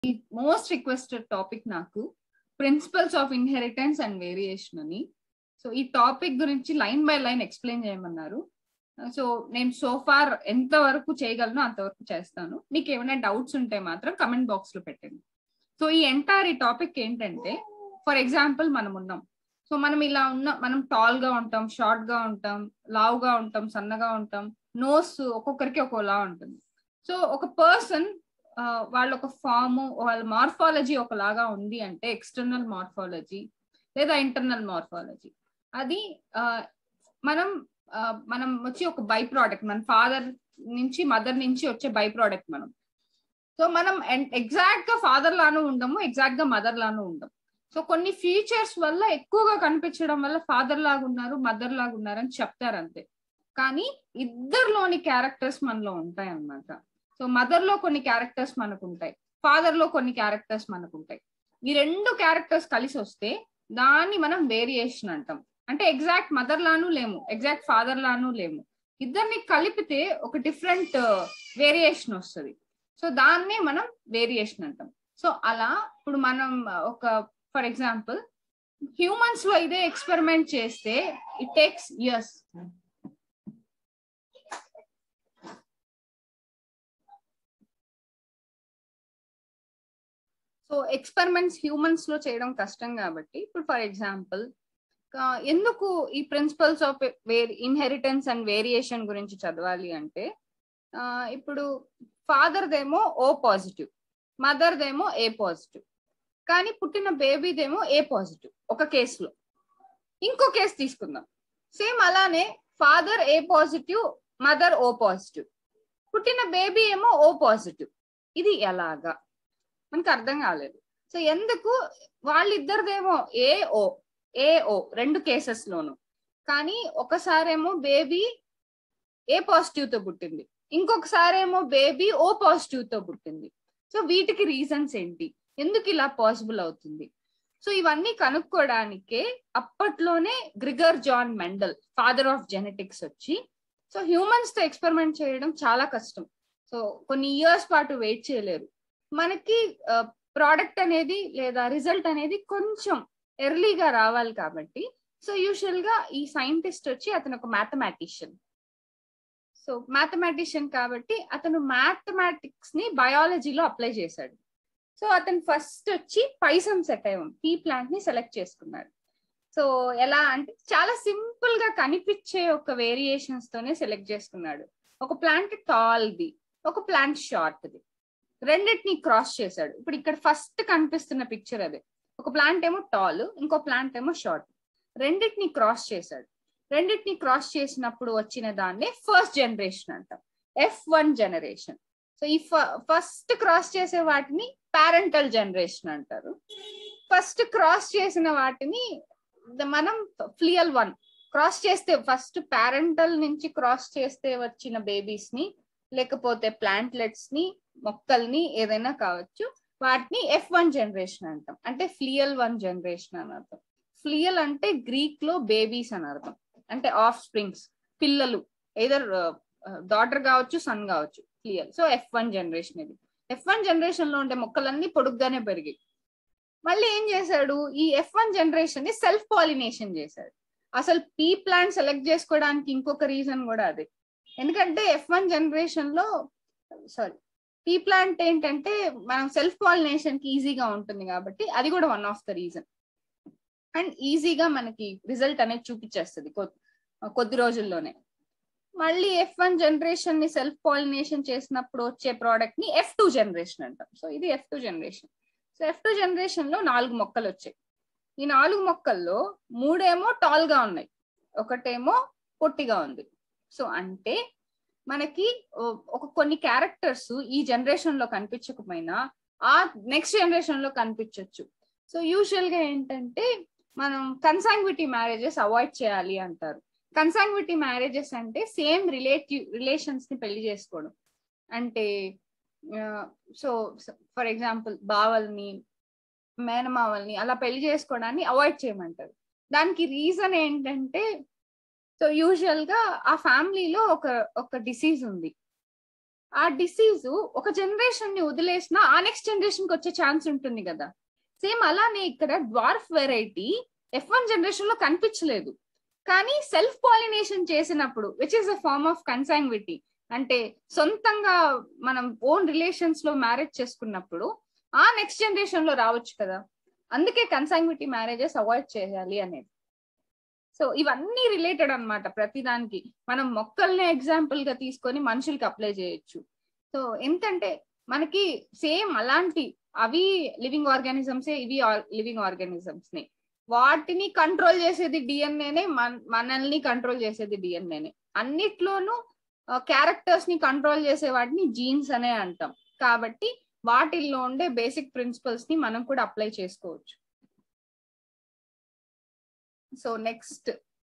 most requested topic నాకు principles of inheritance and variation అని so ఈ టాపిక్ గురించి లైన్ బై లైన్ ఎక్స్ప్లెయిన్ చేయమన్నారు సో నేను సో ఫార్ ఎంత వరకు చేయగలను అంతవరకు చేస్తాను మీకు ఏమైనా డౌట్స్ ఉంటే మాత్రం కమెంట్ బాక్స్ లో పెట్టండి సో ఈ ఎంటైర్ ఈ టాపిక్ ఏంటంటే ఫర్ ఎగ్జాంపుల్ మనం ఉన్నాం సో మనం ఇలా ఉన్న మనం టాల్ గా ఉంటాం షార్ట్ గా ఉంటాం లావుగా ఉంటాం సన్నగా ఉంటాం నోస్ ఒక్కొక్కరికి ఒక్కోలా ఉంటుంది సో ఒక పర్సన్ వాళ్ళ ఒక ఫామ్ వాళ్ళ మార్ఫాలజీ ఒకలాగా ఉంది అంటే ఎక్స్టర్నల్ మార్ఫాలజీ లేదా ఇంటర్నల్ మార్ఫాలజీ అది మనం మనం వచ్చి ఒక బై ప్రోడక్ట్ మన ఫాదర్ నుంచి మదర్ నుంచి వచ్చే బై ప్రోడక్ట్ మనం సో మనం ఎగ్జాక్ట్ గా ఫాదర్ లాను ఉండము ఎగ్జాక్ట్ గా మదర్ లాను ఉండము సో కొన్ని ఫీచర్స్ వల్ల ఎక్కువగా కనిపించడం వల్ల ఫాదర్ లాగా ఉన్నారు మదర్ లాగా ఉన్నారు అని చెప్తారు అంతే కానీ ఇద్దరులోని క్యారెక్టర్స్ మనలో ఉంటాయి అన్నమాట సో మదర్ లో కొన్ని క్యారెక్టర్స్ మనకు ఉంటాయి ఫాదర్ లో కొన్ని క్యారెక్టర్స్ మనకు ఉంటాయి ఈ రెండు క్యారెక్టర్స్ కలిసి వస్తే దాన్ని మనం వేరియేషన్ అంటాం అంటే ఎగ్జాక్ట్ మదర్ లాను లేము ఎగ్జాక్ట్ ఫాదర్ లాను లేము ఇద్దరిని కలిపితే ఒక డిఫరెంట్ వేరియేషన్ వస్తుంది సో దాన్నే మనం వేరియేషన్ అంటాం సో అలా ఇప్పుడు మనం ఒక ఫర్ ఎగ్జాంపుల్ హ్యూమన్స్ లో ఇదే ఎక్స్పెరిమెంట్ చేస్తే it takes years so experiments humans లో చేయడం కష్టం కాబట్టి ఇప్పుడు ఫర్ ఎగ్జాంపుల్ ఎందుకు ఈ principles of inheritance and variation గురించి చదవాలి అంటే ఇప్పుడు ఫాదర్దేమో ఓ పాజిటివ్ మదర్దేమో ఏ పాజిటివ్ కానీ పుట్టిన బేబీదేమో ఏ పాజిటివ్ ఒక కేసులో ఇంకో కేసు తీసుకుందాం సేమ్ అలానే father A positive mother O positive పుట్టిన బేబీ ఏమో ఓ పాజిటివ్ ఇది ఎలాగా మనకు అర్థం కాలేదు సో ఎందుకు వాళ్ళిద్దరిదేమో ఏ ఓ ఏ ఓ రెండు కేసెస్ లోను కానీ ఒకసారేమో బేబీ ఏ పాజిటివ్ తో పుట్టింది ఇంకొకసారి ఏమో బేబీ ఓ పాజిటివ్ తో పుట్టింది సో వీటికి రీజన్స్ ఏంటి ఎందుకు ఇలా పాసిబుల్ అవుతుంది సో ఇవన్నీ కనుక్కోవడానికే అప్పట్లోనే Gregor Johann Mendel father of genetics వచ్చి సో హ్యూమన్స్ తో ఎక్స్పెరిమెంట్ చేయడం చాలా కష్టం సో కొన్ని ఇయర్స్ పాటు వెయిట్ చేయలేరు మనకి ప్రోడక్ట్ అనేది లేదా రిజల్ట్ అనేది కొంచెం ఎర్లీగా రావాలి కాబట్టి సో యూజువల్ గా ఈ సైంటిస్ట్ వచ్చి అతను ఒక మ్యాథమెటిషియన్ సో మ్యాథమెటిషియన్ కాబట్టి అతను మ్యాథమెటిక్స్ ని బయాలజీలో అప్లై చేశాడు సో అతను ఫస్ట్ వచ్చి పైసం సెట్ అయ్యాం పీ ప్లాంట్ ని సెలెక్ట్ చేసుకున్నాడు సో ఎలా అంటే చాలా సింపుల్ గా కనిపించే ఒక వేరియేషన్స్ తోనే సెలెక్ట్ చేసుకున్నాడు ఒక ప్లాంట్ టాల్ది ఒక ప్లాంట్ షార్ట్ది రెండింటిని క్రాస్ చేశాడు ఇప్పుడు ఇక్కడ ఫస్ట్ కనిపిస్తున్న పిక్చర్ అదే ఒక ప్లాంట్ ఏమో టాల్ ఇంకో ప్లాంట్ ఏమో షార్ట్ రెండింటిని క్రాస్ చేశాడు రెండింటిని క్రాస్ చేసినప్పుడు వచ్చిన దాన్నే ఫస్ట్ జనరేషన్ అంటాం ఎఫ్ వన్ జనరేషన్ సో ఈ ఫస్ట్ క్రాస్ చేసే వాటిని పారెంటల్ జనరేషన్ అంటారు ఫస్ట్ క్రాస్ చేసిన వాటిని మనం ఫ్లియల్ వన్ క్రాస్ చేస్తే ఫస్ట్ పారెంటల్ నుంచి క్రాస్ చేస్తే వచ్చిన బేబీస్ ని లేకపోతే ప్లాంట్లెట్స్ ని మొక్కల్ని ఏదైనా కావచ్చు వాటిని ఎఫ్ వన్ జనరేషన్ అంటాం అంటే ఫ్లియల్ వన్ జనరేషన్ అని అర్థం ఫ్లియల్ అంటే గ్రీక్ లో బేబీస్ అని అర్థం అంటే ఆఫ్ స్ప్రింగ్స్ పిల్లలు ఏదర్ డాటర్ కావచ్చు సన్ కావచ్చు filial so F one generation ఇది ఎఫ్ వన్ జనరేషన్ లో ఉండే మొక్కలన్నీ పొడుగ్గానే పెరిగాయి మళ్ళీ ఏం చేశాడు ఈ ఎఫ్ వన్ జనరేషన్ ని సెల్ఫ్ పాలినేషన్ చేశాడు అసలు పీ ప్లాంట్ సెలెక్ట్ చేసుకోవడానికి ఇంకొక రీజన్ కూడా అదే ఎందుకంటే ఎఫ్ వన్ జనరేషన్ లో సారీ పీ ప్లాంట్ ఏంటంటే మనం సెల్ఫ్ పాలినేషన్ కి ఈజీగా ఉంటుంది కాబట్టి అది కూడా one of the reason and ఈజీగా మనకి రిజల్ట్ అనేది చూపించేస్తుంది కొద్ది రోజుల్లోనే మళ్ళీ ఎఫ్ వన్ జనరేషన్ ని సెల్ఫ్ పాలినేషన్ చేసినప్పుడు వచ్చే ప్రోడక్ట్ ని ఎఫ్ టూ జనరేషన్ అంటాం సో ఇది F two generation so F two generation లో నాలుగు మొక్కలు వచ్చాయి ఈ నాలుగు మొక్కల్లో మూడేమో టాల్ గా ఉన్నాయి ఒకటేమో పొట్టిగా ఉంది సో అంటే మనకి ఒక కొన్ని క్యారెక్టర్స్ ఈ జనరేషన్ లో కనిపించకపోయినా ఆ నెక్స్ట్ జనరేషన్ లో కనిపించవచ్చు సో యూజువల్ గా ఏంటంటే మనం కన్సాంగ్విటీ మ్యారేజెస్ అవాయిడ్ చేయాలి అంటారు కన్సాంగ్విటీ మ్యారేజెస్ అంటే సేమ్ రిలేటివ్ రిలేషన్స్ ని పెళ్లి చేసుకోవడం అంటే సో ఫర్ ఎగ్జాంపుల్ బావల్ని మేనమావల్ని అలా పెళ్లి చేసుకోవడాన్ని అవాయిడ్ చేయమంటారు దానికి రీజన్ ఏంటంటే సో యూజువల్ గా ఆ ఫ్యామిలీలో ఒక ఒక డిసీజ్ ఉంది ఆ డిసీజ్ ఒక జనరేషన్ ని వదిలేసిన ఆ నెక్స్ట్ జనరేషన్ కి వచ్చే ఛాన్స్ ఉంటుంది కదా సేమ్ అలానే ఇక్కడ dwarf variety F one generation లో కనిపించలేదు కానీ సెల్ఫ్ పాలినేషన్ చేసినప్పుడు which is a form of consanguinity అంటే సొంతంగా మనం ఓన్ రిలేషన్స్ లో మ్యారేజ్ చేసుకున్నప్పుడు ఆ నెక్స్ట్ జనరేషన్ లో రావచ్చు కదా అందుకే కన్సాంగ్విటీ మ్యారేజెస్ అవాయిడ్ చేయాలి అనేది సో ఇవన్నీ రిలేటెడ్ అనమాట ప్రతిదానికి మనం మొక్కల్ని ఎగ్జాంపుల్ గా తీసుకొని మనుషులకి అప్లై చేయొచ్చు సో ఎంతంటే మనకి సేమ్ అలాంటి అవి లివింగ్ ఆర్గానిజమ్స్ ఇవి లివింగ్ ఆర్గానిజమ్స్ ని వాటిని కంట్రోల్ చేసేది డిఎన్ఏనే మనల్ని కంట్రోల్ చేసేది డిఎన్ఏనే అన్నిట్లోనూ క్యారెక్టర్స్ ని కంట్రోల్ చేసే వాటిని జీన్స్ అనే అంటాం కాబట్టి వాటిల్లో ఉండే బేసిక్ ప్రిన్సిపల్స్ ని మనం కూడా అప్లై చేసుకోవచ్చు సో నెక్స్ట్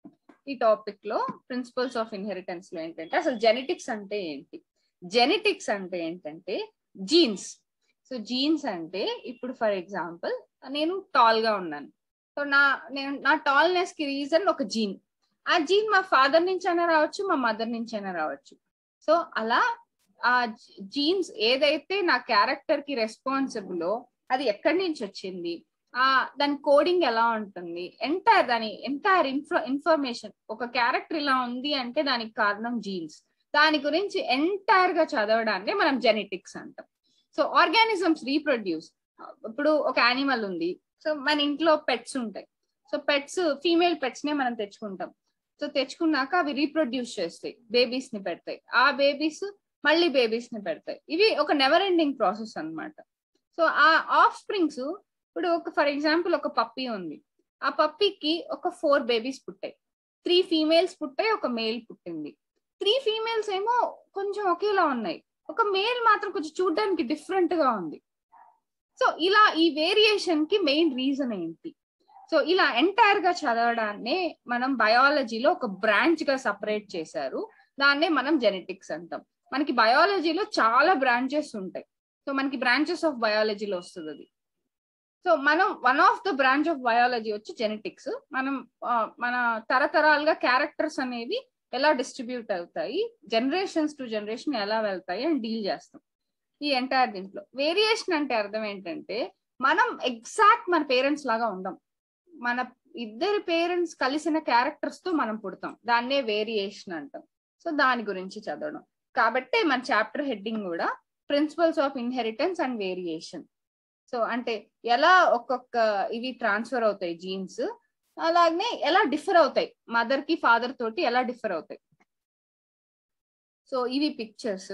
ఈ టాపిక్ లో ప్రిన్సిపల్స్ ఆఫ్ ఇన్హెరిటెన్స్ లో ఏంటంటే అసలు జెనెటిక్స్ అంటే ఏంటి జెనెటిక్స్ అంటే ఏంటంటే జీన్స్ సో జీన్స్ అంటే ఇప్పుడు ఫర్ ఎగ్జాంపుల్ నేను టాల్ గా ఉన్నాను సో నా నేను నా టాల్నెస్ కి రీజన్ ఒక జీన్ ఆ జీన్ మా ఫాదర్ నుంచి అయినా రావచ్చు మా మదర్ నుంచి అయినా రావచ్చు సో అలా ఆ జీన్స్ ఏదైతే నా క్యారెక్టర్ కి రెస్పాన్సిబుల్ అది ఎక్కడి నుంచి వచ్చింది ఆ దాని కోడింగ్ ఎలా ఉంటుంది ఎంటైర్ దాని ఎంటైర్ ఇన్ఫో ఇన్ఫర్మేషన్ ఒక క్యారెక్టర్ ఇలా ఉంది అంటే దానికి కారణం జీన్స్ దాని గురించి ఎంటైర్ గా చదవడాన్ని మనం జెనెటిక్స్ అంటాం సో ఆర్గానిజమ్స్ రీప్రొడ్యూస్ ఇప్పుడు ఒక యానిమల్ ఉంది సో మన ఇంట్లో పెట్స్ ఉంటాయి సో పెట్స్ ఫీమేల్ పెట్స్ నే మనం తెచ్చుకుంటాం సో తెచ్చుకున్నాక అవి రీప్రొడ్యూస్ చేస్తాయి బేబీస్ ని పెడతాయి ఆ బేబీస్ మళ్ళీ బేబీస్ ని పెడతాయి ఇవి ఒక నెవర్ ఎండింగ్ ప్రాసెస్ అనమాట సో ఆ ఆఫ్ స్ప్రింగ్స్ ఇప్పుడు ఒక ఫర్ ఎగ్జాంపుల్ ఒక పప్పీ ఉంది ఆ పప్పీకి ఒక ఫోర్ బేబీస్ పుట్టాయి త్రీ ఫీమేల్స్ పుట్టాయి ఒక మేల్ పుట్టింది త్రీ ఫీమేల్స్ ఏమో కొంచెం ఒకేలా ఉన్నాయి ఒక మేల్ మాత్రం కొంచెం చూడడానికి డిఫరెంట్ గా ఉంది సో ఇలా ఈ వేరియేషన్ కి మెయిన్ రీజన్ ఏంటి సో ఇలా ఎంటైర్ గా చదవడాన్ని మనం బయాలజీలో ఒక బ్రాంచ్ గా సపరేట్ చేశారు దాన్నే మనం జెనెటిక్స్ అంటాం మనకి బయాలజీలో చాలా బ్రాంచెస్ ఉంటాయి సో మనకి బ్రాంచెస్ ఆఫ్ బయాలజీలో వస్తుంది అది సో మనం one of the branch of biology వచ్చి జెనెటిక్స్ మనం మన తరతరాలుగా క్యారెక్టర్స్ అనేవి ఎలా డిస్ట్రిబ్యూట్ అవుతాయి జనరేషన్స్ టు జనరేషన్ ఎలా వెళ్తాయి అని డీల్ చేస్తాం ఈ ఎంటైర్ దీంట్లో వేరియేషన్ అంటే అర్థం ఏంటంటే మనం ఎగ్జాక్ట్ మన పేరెంట్స్ లాగా ఉండం మన ఇద్దరి పేరెంట్స్ కలిసిన క్యారెక్టర్స్ తో మనం పుడతాం దాన్నే వేరియేషన్ అంటాం సో దాని గురించి చదవడం కాబట్టి మన చాప్టర్ హెడ్డింగ్ కూడా principles of inheritance and variation so అంటే ఎలా ఒక్కొక్క ఇవి ట్రాన్స్ఫర్ అవుతాయి జీన్స్ అలాగనే ఎలా డిఫర్ అవుతాయి మదర్ కి ఫాదర్ తోటి ఎలా డిఫర్ అవుతాయి సో ఇవి పిక్చర్స్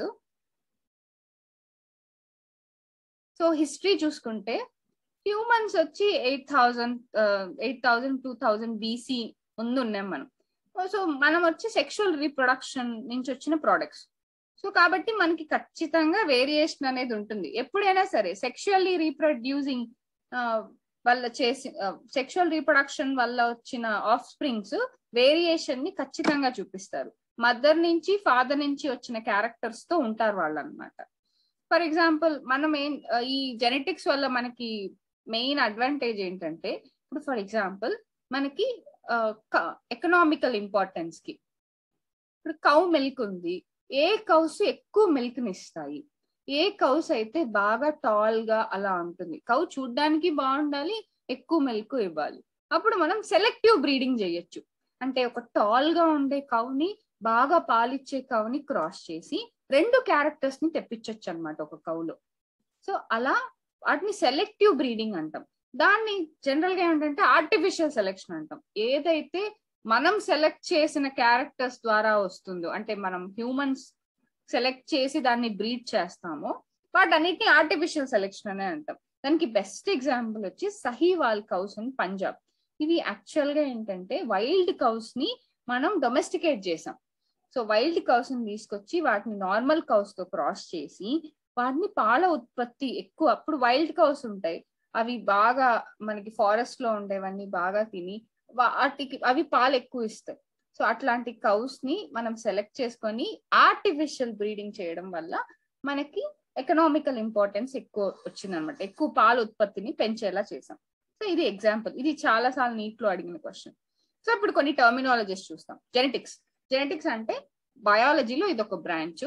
సో హిస్టరీ చూసుకుంటే హ్యూమన్స్ వచ్చి eight thousand eight thousand two thousand BC ముందు ఉన్నాం మనం సో మనం వచ్చి సెక్షువల్ రీప్రొడక్షన్ నుంచి వచ్చిన ప్రోడక్ట్స్ సో కాబట్టి మనకి ఖచ్చితంగా వేరియేషన్ అనేది ఉంటుంది ఎప్పుడైనా సరే సెక్షువల్లీ రీప్రొడ్యూసింగ్ వల్ల చేసి సెక్షువల్ రీప్రొడక్షన్ వల్ల వచ్చిన ఆఫ్ స్ప్రింగ్స్ వేరియేషన్ ని ఖచ్చితంగా చూపిస్తారు మదర్ నుంచి ఫాదర్ నుంచి వచ్చిన క్యారెక్టర్స్ తో ఉంటారు వాళ్ళు అనమాట ఫర్ ఎగ్జాంపుల్ మనం ఏం ఈ జెనెటిక్స్ వల్ల మనకి మెయిన్ అడ్వాంటేజ్ ఏంటంటే ఇప్పుడు ఫర్ ఎగ్జాంపుల్ మనకి ఎకనామికల్ ఇంపార్టెన్స్ కి ఇప్పుడు కౌ మిల్క్ ఉంది ఏ కౌస్ ఎక్కువ మిల్క్ ని ఇస్తాయి ఏ కౌస్ అయితే బాగా టాల్ గా అలా ఉంటుంది కౌ చూడ్డానికి బాగుండాలి ఎక్కువ మిల్క్ ఇవ్వాలి అప్పుడు మనం సెలెక్టివ్ బ్రీడింగ్ చేయొచ్చు అంటే ఒక టాల్ గా ఉండే కౌని బాగా పాలిచ్చే కౌని క్రాస్ చేసి రెండు క్యారెక్టర్స్ ని తెప్పించవచ్చు అనమాట ఒక కౌలో సో అలా వాటిని సెలెక్టివ్ బ్రీడింగ్ అంటాం దాన్ని జనరల్ గా ఏంటంటే ఆర్టిఫిషియల్ సెలెక్షన్ అంటాం ఏదైతే మనం సెలెక్ట్ చేసిన క్యారెక్టర్స్ ద్వారా వస్తుందో అంటే మనం హ్యూమన్స్ సెలెక్ట్ చేసి దాన్ని బ్రీడ్ చేస్తామో వాటన్నిటిని ఆర్టిఫిషియల్ సెలెక్షన్ అనే అంటాం దానికి బెస్ట్ ఎగ్జాంపుల్ వచ్చి సహీవాల్ కౌస్ ఇన్ పంజాబ్ ఇవి యాక్చువల్ గా ఏంటంటే వైల్డ్ కౌస్ ని మనం డొమెస్టికేట్ చేసాం సో వైల్డ్ కౌస్ ని తీసుకొచ్చి వాటిని నార్మల్ కౌస్ తో క్రాస్ చేసి వాటిని పాల ఉత్పత్తి ఎక్కువ అప్పుడు వైల్డ్ కౌస్ ఉంటాయి అవి బాగా మనకి ఫారెస్ట్ లో ఉండేవన్నీ బాగా తిని వాటికి అవి పాలు ఎక్కువ ఇస్తాయి సో అట్లాంటి కౌస్ ని మనం సెలెక్ట్ చేసుకొని ఆర్టిఫిషియల్ బ్రీడింగ్ చేయడం వల్ల మనకి ఎకనామికల్ ఇంపార్టెన్స్ ఎక్కువ వచ్చింది అనమాట ఎక్కువ పాల ఉత్పత్తిని పెంచేలా చేసాం సో ఇది ఎగ్జాంపుల్ ఇది చాలా సార్లు నీట్ లో అడిగిన క్వశ్చన్ సో ఇప్పుడు కొన్ని టర్మినాలజీస్ చూస్తాం జెనెటిక్స్ జెనెటిక్స్ అంటే బయాలజీలో ఇది ఒక బ్రాంచ్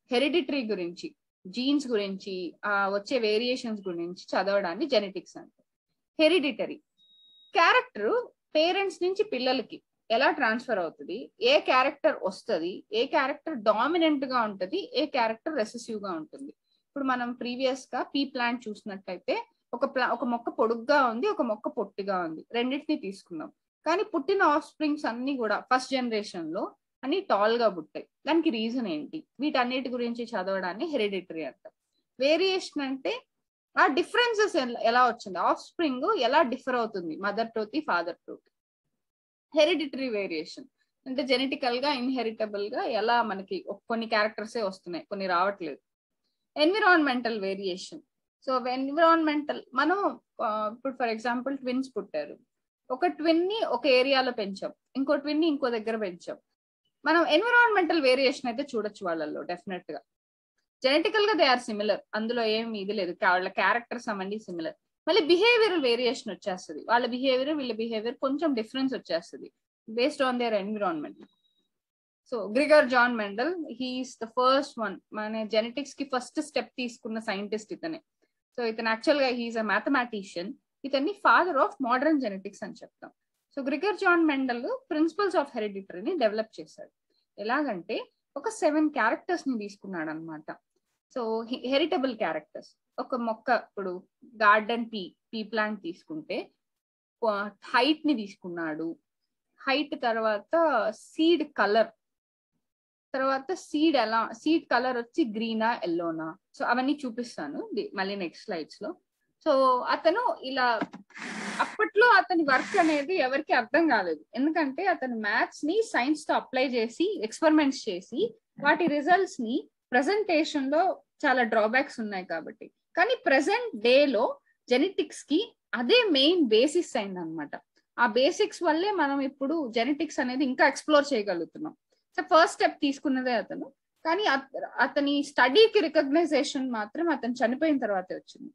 హెరిడిటరీ గురించి జీన్స్ గురించి ఆ వచ్చే వేరియేషన్స్ గురించి చదవడాన్ని జెనెటిక్స్ అంటారు హెరిడిటరీ క్యారెక్టర్ పేరెంట్స్ నుంచి పిల్లలకి ఎలా ట్రాన్స్ఫర్ అవుతుంది ఏ క్యారెక్టర్ వస్తుంది ఏ క్యారెక్టర్ డామినెంట్ గా ఉంటుంది ఏ క్యారెక్టర్ రెసెసివ్ గా ఉంటుంది ఇప్పుడు మనం ప్రీవియస్ గా పీ ప్లాంట్ చూసినట్టయితే ఒక ప్లా ఒక మొక్క పొడుగ్గా ఉంది ఒక మొక్క పొట్టిగా ఉంది రెండింటిని తీసుకున్నాం కానీ పుట్టిన ఆఫ్ స్ప్రింగ్స్ అన్ని కూడా ఫస్ట్ జనరేషన్ లో అన్ని టాల్ గా పుట్టాయి దానికి రీజన్ ఏంటి వీటన్నిటి గురించి చదవడాన్ని హెరిడిటరీ అంటారు వేరియేషన్ అంటే ఆ డిఫరెన్సెస్ ఎలా వచ్చింది ఆఫ్ స్ప్రింగ్ ఎలా డిఫర్ అవుతుంది మదర్ టోకి ఫాదర్ టోకి హెరిడిటరీ వేరియేషన్ అంటే జెనెటికల్ గా ఇన్హెరిటబుల్ గా ఎలా మనకి కొన్ని క్యారెక్టర్సే వస్తున్నాయి కొన్ని రావట్లేదు ఎన్విరాన్మెంటల్ వేరియేషన్ సో ఎన్విరాన్మెంటల్ మనం ఇప్పుడు ఫర్ ఎగ్జాంపుల్ ట్విన్స్ పుట్టారు ఒక ట్విన్ ని ఒక ఏరియాలో పెంచాం ఇంకో ట్విన్ ని ఇంకో దగ్గర పెంచాం మనం ఎన్విరాన్మెంటల్ వేరియేషన్ అయితే చూడొచ్చు వాళ్ళల్లో డెఫినెట్ గా జెనెటికల్ గా దే ఆర్ సిమిలర్ అందులో ఏమి ఇది లేదు వాళ్ళ క్యారెక్టర్స్ అవన్నీ సిమిలర్ మళ్ళీ బిహేవియరల్ వేరియేషన్ వచ్చేస్తుంది వాళ్ళ బిహేవియర్ వీళ్ళ బిహేవియర్ కొంచెం డిఫరెన్స్ వచ్చేస్తుంది based on their environment so Gregor Johann Mendel he's the first one మన జెనెటిక్స్ కి ఫస్ట్ స్టెప్ తీసుకున్న సైంటిస్ట్ ఇతనే సో ఇతను యాక్చువల్ గా హీఈస్ అ మ్యాథమెటిషియన్ ఇతన్ని ఫాదర్ ఆఫ్ మోడర్న్ జెనెటిక్స్ అని చెప్తాం so Gregor Johann Mendel principles of హెరిడిటరీని డెవలప్ చేశాడు ఎలాగంటే ఒక సెవెన్ క్యారెక్టర్స్ ని తీసుకున్నాడు అనమాట సో హెరిటబుల్ క్యారెక్టర్స్ ఒక మొక్క ఇప్పుడు గార్డెన్ పీ పీ ప్లాంట్ తీసుకుంటే హైట్ ని తీసుకున్నాడు హైట్ తర్వాత సీడ్ కలర్ తర్వాత సీడ్ ఎలా సీడ్ కలర్ వచ్చి గ్రీనా ఎల్లోనా సో అవన్నీ చూపిస్తాను మళ్ళీ నెక్స్ట్ స్లైడ్స్ లో సో అతను ఇలా అప్పట్లో అతని వర్క్ అనేది ఎవరికి అర్థం కాలేదు ఎందుకంటే అతను మ్యాథ్స్ ని సైన్స్ తో అప్లై చేసి ఎక్స్పెరిమెంట్స్ చేసి వాటి రిజల్ట్స్ ని ప్రెజెంటేషన్ లో చాలా డ్రాబ్యాక్స్ ఉన్నాయి కాబట్టి కానీ ప్రెసెంట్ డే లో జెనెటిక్స్ కి అదే మెయిన్ బేసిక్స్ అయింది అనమాట ఆ బేసిక్స్ వల్లే మనం ఇప్పుడు జెనెటిక్స్ అనేది ఇంకా ఎక్స్ప్లోర్ చేయగలుగుతున్నాం సో ఫస్ట్ స్టెప్ తీసుకున్నదే అతను కానీ అతని స్టడీకి రికగ్నైజేషన్ మాత్రం అతను చనిపోయిన తర్వాతే వచ్చింది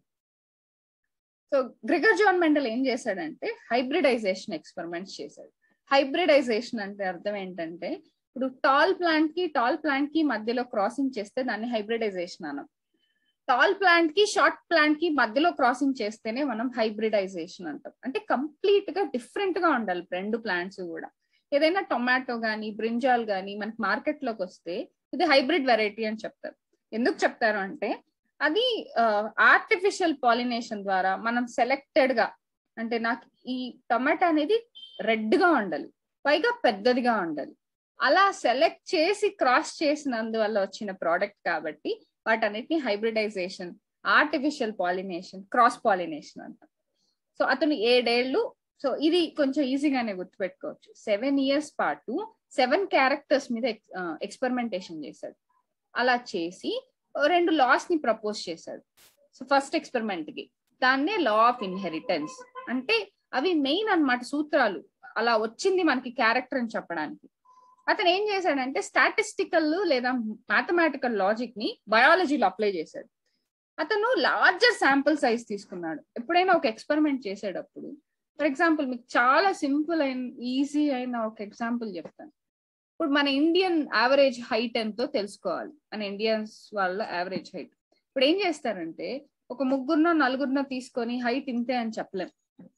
సో గ్రిగర్ జాన్ మెండల్ ఏం చేశాడంటే హైబ్రిడైజేషన్ ఎక్స్పెరిమెంట్స్ చేశాడు హైబ్రిడైజేషన్ అంటే అర్థం ఏంటంటే ఇప్పుడు టాల్ ప్లాంట్ కి టాల్ ప్లాంట్ కి మధ్యలో క్రాసింగ్ చేస్తే దాన్ని హైబ్రిడైజేషన్ అనం టాల్ ప్లాంట్ కి షార్ట్ ప్లాంట్ కి మధ్యలో క్రాసింగ్ చేస్తేనే మనం హైబ్రిడైజేషన్ అంటాం అంటే కంప్లీట్ గా డిఫరెంట్ గా ఉండాలి రెండు ప్లాంట్స్ కూడా ఏదైనా టొమాటో గానీ బ్రింజాల్ గానీ మనకి మార్కెట్ లోకి వస్తే ఇది హైబ్రిడ్ వెరైటీ అని చెప్తారు ఎందుకు చెప్తారు అంటే అది ఆర్టిఫిషియల్ పాలినేషన్ ద్వారా మనం సెలెక్టెడ్ గా అంటే నాకు ఈ టొమాటో అనేది రెడ్ గా ఉండాలి పైగా పెద్దదిగా ఉండాలి అలా సెలెక్ట్ చేసి క్రాస్ చేసినందువల్ల వచ్చిన ప్రోడక్ట్ కాబట్టి వాటన్నిటిని hybridisation artificial pollination cross pollination అంట సో అతను ఏడేళ్లు సో ఇది కొంచెం ఈజీగానే గుర్తుపెట్టుకోవచ్చు సెవెన్ ఇయర్స్ పాటు సెవెన్ క్యారెక్టర్స్ మీద ఎక్స్పెరిమెంటేషన్ చేశాడు అలా చేసి రెండు లాస్ ని ప్రపోజ్ చేశాడు సో ఫస్ట్ ఎక్స్పెరిమెంట్ కి దాన్నే లా ఆఫ్ ఇన్హెరిటెన్స్ అంటే అవి మెయిన్ అనమాట సూత్రాలు అలా వచ్చింది మనకి క్యారెక్టర్ అని చెప్పడానికి అతను ఏం చేశాడంటే స్టాటిస్టికల్ లేదా మ్యాథమెటికల్ లాజిక్ ని బయాలజీలో అప్లై చేశాడు అతను లార్జర్ శాంపుల్ సైజ్ తీసుకున్నాడు ఎప్పుడైనా ఒక ఎక్స్పెరిమెంట్ చేసేటప్పుడు ఫర్ ఎగ్జాంపుల్ మీకు చాలా సింపుల్ అయిన ఈజీ అయిన ఒక ఎగ్జాంపుల్ చెప్తాను ఇప్పుడు మన ఇండియన్ యావరేజ్ హైట్ ఎంతో తెలుసుకోవాలి మన ఇండియన్స్ వాళ్ళ యావరేజ్ హైట్ ఇప్పుడు ఏం చేస్తారంటే ఒక ముగ్గురునో నలుగురినో తీసుకొని హైట్ ఇంతే అని చెప్పలేం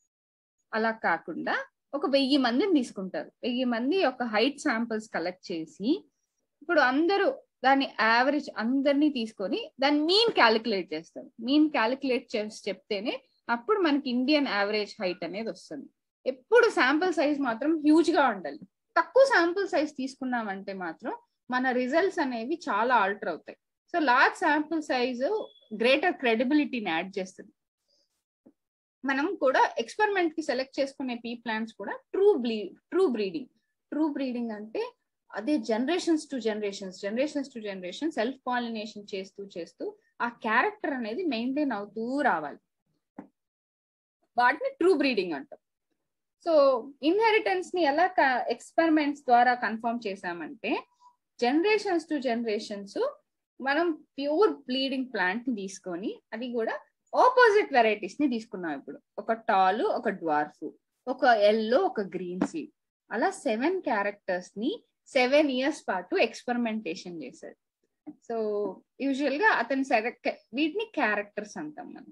అలా కాకుండా ఒక వెయ్యి మందిని తీసుకుంటారు వెయ్యి మంది ఒక హైట్ శాంపిల్స్ కలెక్ట్ చేసి ఇప్పుడు అందరూ దాని యావరేజ్ అందరినీ తీసుకొని దాని మీన్ క్యాలిక్యులేట్ చేస్తారు మీన్ క్యాలిక్యులేట్ చేసి చెప్తేనే అప్పుడు మనకి ఇండియన్ యావరేజ్ హైట్ అనేది వస్తుంది ఎప్పుడు శాంపుల్ సైజ్ మాత్రం హ్యూజ్ గా ఉండాలి తక్కువ శాంపుల్ సైజ్ తీసుకున్నామంటే మాత్రం మన రిజల్ట్స్ అనేవి చాలా ఆల్టర్ అవుతాయి so large sample size greater క్రెడిబిలిటీని యాడ్ చేస్తుంది మనం కూడా ఎక్స్పెరిమెంట్ కి సెలెక్ట్ చేసుకునే పీ ప్లాంట్స్ కూడా ట్రూ బ్లీ ట్రూ బ్రీడింగ్ ట్రూ బ్రీడింగ్ అంటే అదే generations to generations generations to generation self pollination చేస్తూ చేస్తూ ఆ క్యారెక్టర్ అనేది మెయింటైన్ అవుతూ రావాలి వాటిని ట్రూ బ్రీడింగ్ అంటాం సో ఇన్హెరిటెన్స్ ని ఎలా ఎక్స్పెరిమెంట్స్ ద్వారా కన్ఫర్మ్ చేసామంటే జనరేషన్స్ టు జనరేషన్స్ మనం ప్యూర్ బ్లీడింగ్ ప్లాంట్ ని తీసుకొని అది కూడా ఆపోజిట్ వెరైటీస్ ని తీసుకున్నాం ఇప్పుడు ఒక టాలు ఒక డ్వార్ఫ్ ఒక ఎల్లో ఒక గ్రీన్ సీడ్ అలా సెవెన్ క్యారెక్టర్స్ ని సెవెన్ ఇయర్స్ పాటు ఎక్స్పెరిమెంటేషన్ చేశాడు సో యూజువల్ గా అతని సెలెక్ట్ వీటిని క్యారెక్టర్స్ అంటాం మనం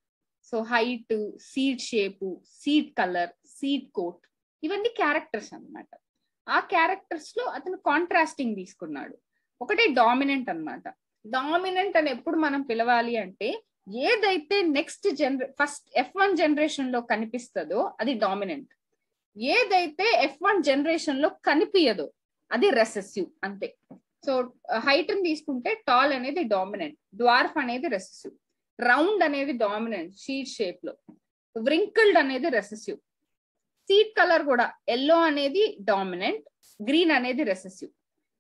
so height seed shape seed colour seed coat ఇవన్నీ క్యారెక్టర్స్ అన్నమాట ఆ క్యారెక్టర్స్ లో అతను కాంట్రాస్టింగ్ తీసుకున్నాడు ఒకటి డామినెంట్ అన్నమాట డామినెంట్ అని ఎప్పుడు మనం పిలవాలి అంటే ఏదైతే నెక్స్ట్ జనరే ఫస్ట్ ఎఫ్ వన్ జనరేషన్ లో కనిపిస్తుందో అది డామినెంట్ ఏదైతే ఎఫ్ వన్ జనరేషన్ లో కనిపించదో అది రెసెసివ్ అంతే సో హైట్ ని తీసుకుంటే టాల్ అనేది డామినెంట్ డ్వార్ఫ్ అనేది రెసెసివ్ రౌండ్ అనేది డామినెంట్ షీట్ షేప్ లో వ్రింకిల్డ్ అనేది రెసెసివ్ సీట్ కలర్ కూడా ఎల్లో అనేది డామినెంట్ గ్రీన్ అనేది రెసెసివ్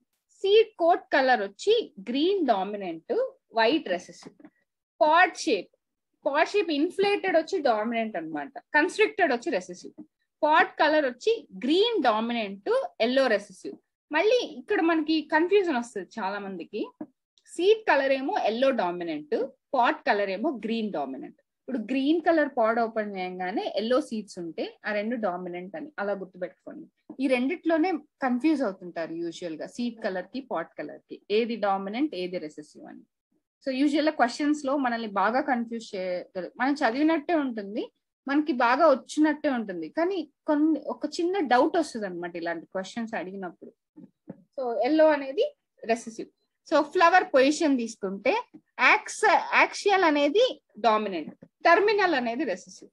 సీట్ కోట్ కలర్ వచ్చి green dominant white recessive pod shape pod shape inflated వచ్చి డామినెంట్ అన్నమాట కన్స్ట్రిక్టెడ్ వచ్చి రెసెసివ్ పాట్ కలర్ వచ్చి గ్రీన్ డామినెంట్ ఎల్లో రెసెసివ్ మళ్ళీ ఇక్కడ మనకి కన్ఫ్యూజన్ వస్తుంది చాలా మందికి సీట్ కలర్ ఏమో ఎల్లో డామినెంట్ పాట్ కలర్ ఏమో గ్రీన్ డామినెంట్ ఇప్పుడు గ్రీన్ కలర్ పాడ్ ఓపెన్ చేయగానే ఎల్లో సీట్స్ ఉంటే ఆ రెండు డామినెంట్ అని అలా గుర్తుపెట్టుకోండి ఈ రెండిట్లోనే కన్ఫ్యూజ్ అవుతుంటారు యూజువల్ గా సీట్ కలర్ కి పాట్ కలర్ కి ఏది డామినెంట్ ఏది రెసెసివ్ అని సో యూజువల్ గా క్వశ్చన్స్ లో మనల్ని బాగా కన్ఫ్యూజ్ చేయగలరు మనం చదివినట్టే ఉంటుంది మనకి బాగా వచ్చినట్టే ఉంటుంది కానీ కొన్ని ఒక చిన్న డౌట్ వస్తుంది అనమాట ఇలాంటి క్వశ్చన్స్ అడిగినప్పుడు సో ఎల్లో అనేది రెసెసివ్ సో ఫ్లవర్ పొజిషన్ తీసుకుంటే యాక్స్ యాక్సియల్ అనేది డామినెంట్ టర్మినల్ అనేది రెసెసివ్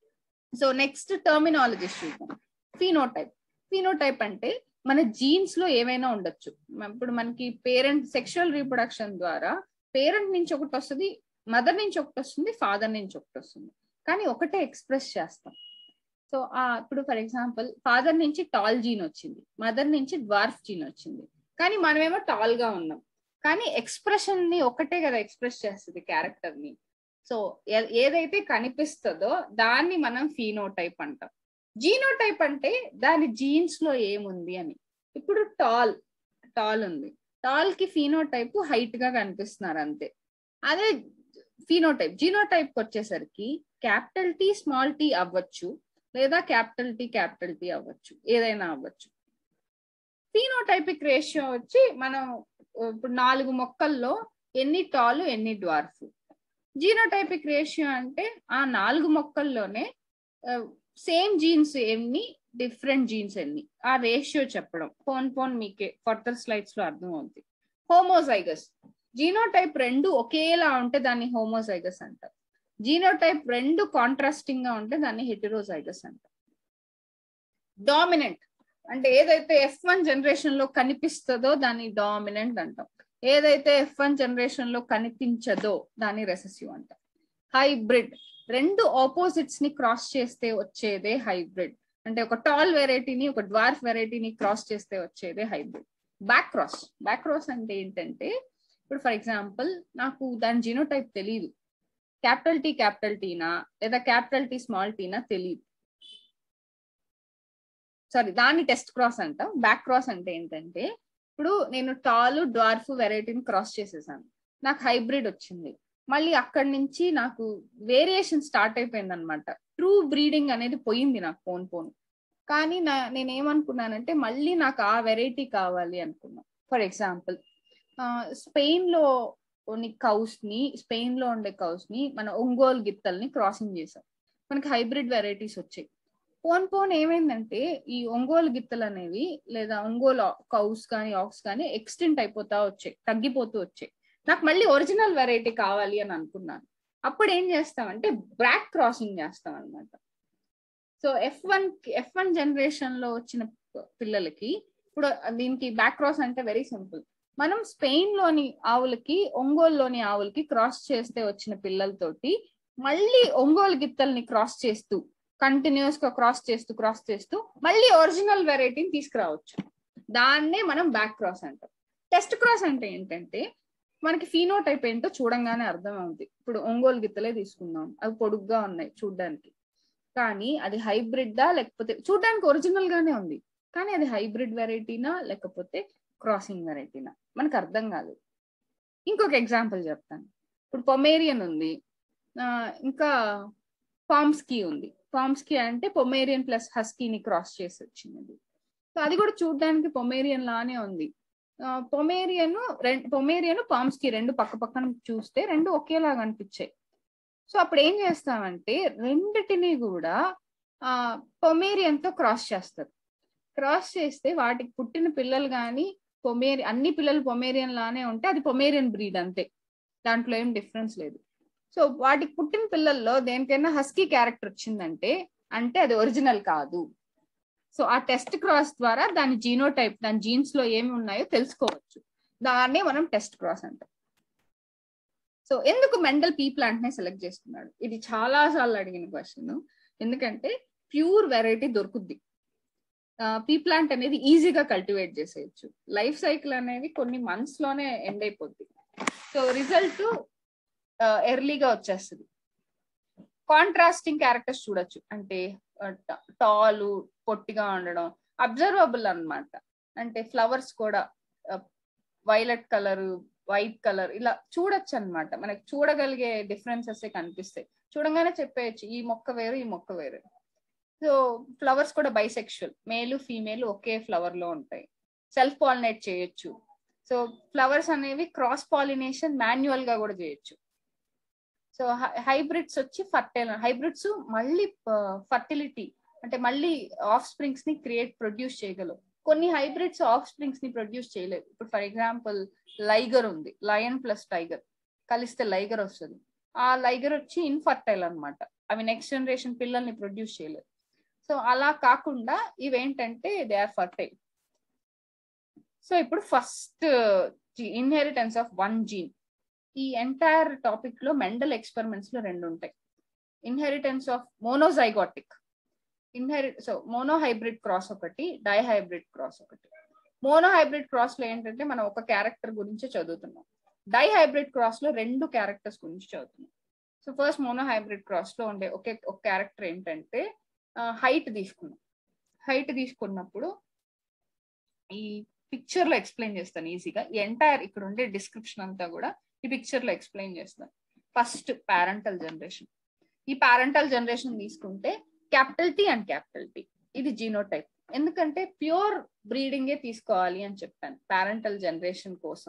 సో నెక్స్ట్ టర్మినాలజీ చూద్దాం ఫీనోటైప్ ఫీనోటైప్ అంటే మన జీన్స్ లో ఏవైనా ఉండొచ్చు ఇప్పుడు మనకి పేరెంట్ సెక్షువల్ రీప్రొడక్షన్ ద్వారా పేరెంట్ నుంచి ఒకటి వస్తుంది మదర్ నుంచి ఒకటి వస్తుంది ఫాదర్ నుంచి ఒకటి వస్తుంది కానీ ఒకటే ఎక్స్ప్రెస్ చేస్తాం సో ఆ ఇప్పుడు ఫర్ ఎగ్జాంపుల్ ఫాదర్ నుంచి టాల్ జీన్ వచ్చింది మదర్ నుంచి డ్వార్ఫ్ జీన్ వచ్చింది కానీ మనమేమో టాల్ గా ఉన్నాం కానీ ఎక్స్ప్రెషన్ ని ఒకటే కదా ఎక్స్ప్రెస్ చేస్తుంది క్యారెక్టర్ ని సో ఏదైతే కనిపిస్తుందో దాన్ని మనం ఫీనోటైప్ అంటాం జీనోటైప్ అంటే దాని జీన్స్ లో ఏముంది అని ఇప్పుడు టాల్ టాల్ ఉంది టాల్ కి ఫీనోటైప్ హైట్ గా కనిపిస్తున్నారు అంతే అదే ఫీనోటైప్ జీనోటైప్ వచ్చేసరికి క్యాపిటల్ టీ స్మాల్ టీ అవ్వచ్చు లేదా క్యాపిటల్ టీ క్యాపిటల్ టీ అవ్వచ్చు ఏదైనా అవ్వచ్చు ఫీనోటైపిక్ రేషియో వచ్చి మనం ఇప్పుడు నాలుగు మొక్కల్లో ఎన్ని టాలు ఎన్ని డ్వార్ఫ్ జీనోటైపిక్ రేషియో అంటే ఆ నాలుగు మొక్కల్లోనే సేమ్ జీన్స్ ఎన్ని డిఫరెంట్ జీన్స్ ఎన్ని ఆ రేషియో చెప్పడం పోన్ పోన్ మీకే ఫర్దర్ స్లైడ్స్ లో అర్థం అవుతుంది హోమోజైగస్ జీనోటైప్ రెండు ఒకేలా ఉంటే దాన్ని హోమోజైగస్ అంటారు జీనోటైప్ రెండు కాంట్రాస్టింగ్ గా ఉంటే దాన్ని హెటరోజైగస్ అంటారు డామినెంట్ అంటే ఏదైతే ఎఫ్ వన్ జనరేషన్ లో కనిపిస్తుందో దాన్ని డామినెంట్ అంటాం ఏదైతే ఎఫ్ వన్ జనరేషన్ లో కనిపించదో దాన్ని రెసెసివ్ అంటాం హైబ్రిడ్ రెండు ఆపోజిట్స్ ని క్రాస్ చేస్తే వచ్చేదే హైబ్రిడ్ అంటే ఒక టాల్ వెరైటీని ఒక డ్వార్ఫ్ వెరైటీని క్రాస్ చేస్తే వచ్చేదే hybrid back cross back cross అంటే ఏంటంటే ఇప్పుడు ఫర్ ఎగ్జాంపుల్ నాకు దాని జీనోటైప్ తెలియదు క్యాపిటల్ టీ క్యాపిటల్ టీనా లేదా క్యాపిటల్ టీ స్మాల్ టీనా తెలియదు సారీ దాన్ని టెస్ట్ క్రాస్ అంటాం బ్యాక్ క్రాస్ అంటే ఏంటంటే ఇప్పుడు నేను టాల్ డ్వార్ఫ్ వెరైటీని క్రాస్ చేసేసాను నాకు హైబ్రిడ్ వచ్చింది మళ్ళీ అక్కడి నుంచి నాకు వేరియేషన్ స్టార్ట్ అయిపోయింది అనమాట ట్రూ బ్రీడింగ్ అనేది పోయింది నాకు పోన్ పోన్ కానీ నా నేను ఏమనుకున్నానంటే మళ్ళీ నాకు ఆ వెరైటీ కావాలి అనుకున్నా ఫర్ ఎగ్జాంపుల్ స్పెయిన్ లో కౌస్ ని స్పెయిన్ లో ఉండే కౌస్ ని మన ఒంగోలు గిత్తల్ని క్రాసింగ్ చేసాం మనకి హైబ్రిడ్ వెరైటీస్ వచ్చాయి పోన్ పోన్ ఏమైందంటే ఈ ఒంగోలు గిత్తలు అనేవి లేదా ఒంగోలు కౌస్ కానీ ఆక్స్ కానీ ఎక్స్టెంట్ అయిపోతా వచ్చాయి తగ్గిపోతూ వచ్చాయి నాకు మళ్ళీ ఒరిజినల్ వెరైటీ కావాలి అని అనుకున్నాను అప్పుడు ఏం చేస్తామంటే బ్రాక్ క్రాసింగ్ చేస్తాం అనమాట so F one F one generation లో వచ్చిన పిల్లలకి ఇప్పుడు దీనికి బ్యాక్ క్రాస్ అంటే వెరీ సింపుల్ మనం స్పెయిన్ లోని ఆవులకి ఒంగోలులోని ఆవులకి క్రాస్ చేస్తే వచ్చిన పిల్లలతోటి మళ్ళీ ఒంగోలు గిత్తల్ని క్రాస్ చేస్తూ కంటిన్యూస్ గా క్రాస్ చేస్తూ క్రాస్ చేస్తూ మళ్ళీ ఒరిజినల్ వెరైటీని తీసుకురావచ్చు దాన్నే మనం బ్యాక్ క్రాస్ అంటాం టెస్ట్ క్రాస్ అంటే ఏంటంటే మనకి ఫీనోటైప్ ఏంటో చూడంగానే అర్థం అవుతుంది ఇప్పుడు ఒంగోలు గిత్తలే తీసుకుందాం అవి పొడుగ్గా ఉన్నాయి చూడ్డానికి కానీ అది హైబ్రిడ్దా లేకపోతే చూడ్డానికి ఒరిజినల్ గానే ఉంది కానీ అది హైబ్రిడ్ వెరైటీనా లేకపోతే క్రాసింగ్ వెరైటీనా మనకు అర్థం కాలేదు ఇంకొక ఎగ్జాంపుల్ చెప్తాను ఇప్పుడు పొమేరియన్ ఉంది ఇంకా పామ్స్కీ ఉంది పామ్స్కీ అంటే పొమేరియన్ ప్లస్ హస్కీని క్రాస్ చేసి వచ్చినది సో అది కూడా చూడడానికి పొమేరియన్ లానే ఉంది పొమేరియన్ పొమేరియన్ పామ్స్కి రెండు పక్క పక్కన చూస్తే రెండు ఒకేలాగా అనిపించాయి సో అప్పుడు ఏం చేస్తామంటే రెండిటిని కూడా ఆ పొమేరియన్ తో క్రాస్ చేస్తారు క్రాస్ చేస్తే వాటికి పుట్టిన పిల్లలు కానీ పొమేరి అన్ని పిల్లలు పొమేరియన్ లానే ఉంటే అది పొమేరియన్ బ్రీడ్ అంతే దాంట్లో ఏం డిఫరెన్స్ లేదు సో వాటికి పుట్టిన పిల్లల్లో దేనికైనా హస్కీ క్యారెక్టర్ వచ్చిందంటే అంటే అది ఒరిజినల్ కాదు సో ఆ టెస్ట్ క్రాస్ ద్వారా దాని జీనోటైప్ దాని జీన్స్ లో ఏమి ఉన్నాయో తెలుసుకోవచ్చు దాన్నే మనం టెస్ట్ క్రాస్ అంటాం సో ఎందుకు మెండల్ పీ ప్లాంట్ నే సెలెక్ట్ చేసుకున్నాడు ఇది చాలా సార్లు అడిగిన క్వశ్చన్ ఎందుకంటే ప్యూర్ వెరైటీ దొరుకుద్ది పీ ప్లాంట్ అనేది ఈజీగా కల్టివేట్ చేసేయచ్చు లైఫ్ సైకిల్ అనేది కొన్ని మంత్స్ లోనే ఎండ్ అయిపోద్ది సో రిజల్ట్ ఎర్లీగా వచ్చేస్తుంది కాంట్రాస్టింగ్ క్యారెక్టర్స్ చూడొచ్చు అంటే టాలు పొట్టిగా ఉండడం అబ్జర్వబుల్ అన్నమాట అంటే ఫ్లవర్స్ కూడా వైలెట్ కలర్ వైట్ కలర్ ఇలా చూడొచ్చు అనమాట మనకి చూడగలిగే డిఫరెన్సెస్ కనిపిస్తాయి చూడగానే చెప్పేయచ్చు ఈ మొక్క వేరు ఈ మొక్క వేరు సో ఫ్లవర్స్ కూడా బైసెక్షువల్ మేలు ఫీమేల్ ఒకే ఫ్లవర్ లో ఉంటాయి సెల్ఫ్ పాలినేట్ చేయొచ్చు సో ఫ్లవర్స్ అనేవి క్రాస్ పాలినేషన్ మాన్యువల్ గా కూడా చేయొచ్చు సో హైబ్రిడ్స్ వచ్చి ఫర్టైల్ హైబ్రిడ్స్ మళ్ళీ ఫర్టిలిటీ అంటే మళ్ళీ ఆఫ్ స్ప్రింగ్స్ ని క్రియేట్ ప్రొడ్యూస్ చేయగలవు కొన్ని హైబ్రిడ్స్ ఆఫ్ స్ప్రింగ్స్ ని ప్రొడ్యూస్ చేయలేదు ఇప్పుడు ఫర్ ఎగ్జాంపుల్ లైగర్ ఉంది లయన్ ప్లస్ టైగర్ కలిస్తే లైగర్ వస్తుంది ఆ లైగర్ వచ్చి ఇన్ఫర్టైల్ అనమాట అవి నెక్స్ట్ జనరేషన్ పిల్లల్ని ప్రొడ్యూస్ చేయలేదు సో అలా కాకుండా ఇవేంటంటే దే ఆర్ ఫర్టైల్ సో ఇప్పుడు first inheritance of one gene ఈ ఎంటైర్ టాపిక్ లో మెండల్ ఎక్స్పెరిమెంట్స్ లో రెండు ఉంటాయి inheritance of monozygotic inherit so monohybrid cross ఒకటి డై హైబ్రిడ్ క్రాస్ ఒకటి మోనో హైబ్రిడ్ క్రాస్ లో ఏంటంటే మనం ఒక క్యారెక్టర్ గురించి చదువుతున్నాం డై హైబ్రిడ్ క్రాస్ లో రెండు క్యారెక్టర్స్ గురించి చదువుతున్నాం so first monohybrid cross లో ఉండే ఒకే ఒక క్యారెక్టర్ ఏంటంటే హైట్ తీసుకున్నాం హైట్ తీసుకున్నప్పుడు ఈ పిక్చర్ లో ఎక్స్ప్లెయిన్ చేస్తాను ఈజీగా ఈ ఎంటైర్ ఇక్కడ ఉండే డిస్క్రిప్షన్ అంతా కూడా ఈ పిక్చర్ లో ఎక్స్ప్లెయిన్ చేస్తాను ఫస్ట్ పారెంటల్ జనరేషన్ ఈ పారెంటల్ జనరేషన్ తీసుకుంటే capital T and capital T ఇది జీనోటైప్ ఎందుకంటే ప్యూర్ బ్రీడింగే తీసుకోవాలి అని చెప్పాను పారెంటల్ జనరేషన్ కోసం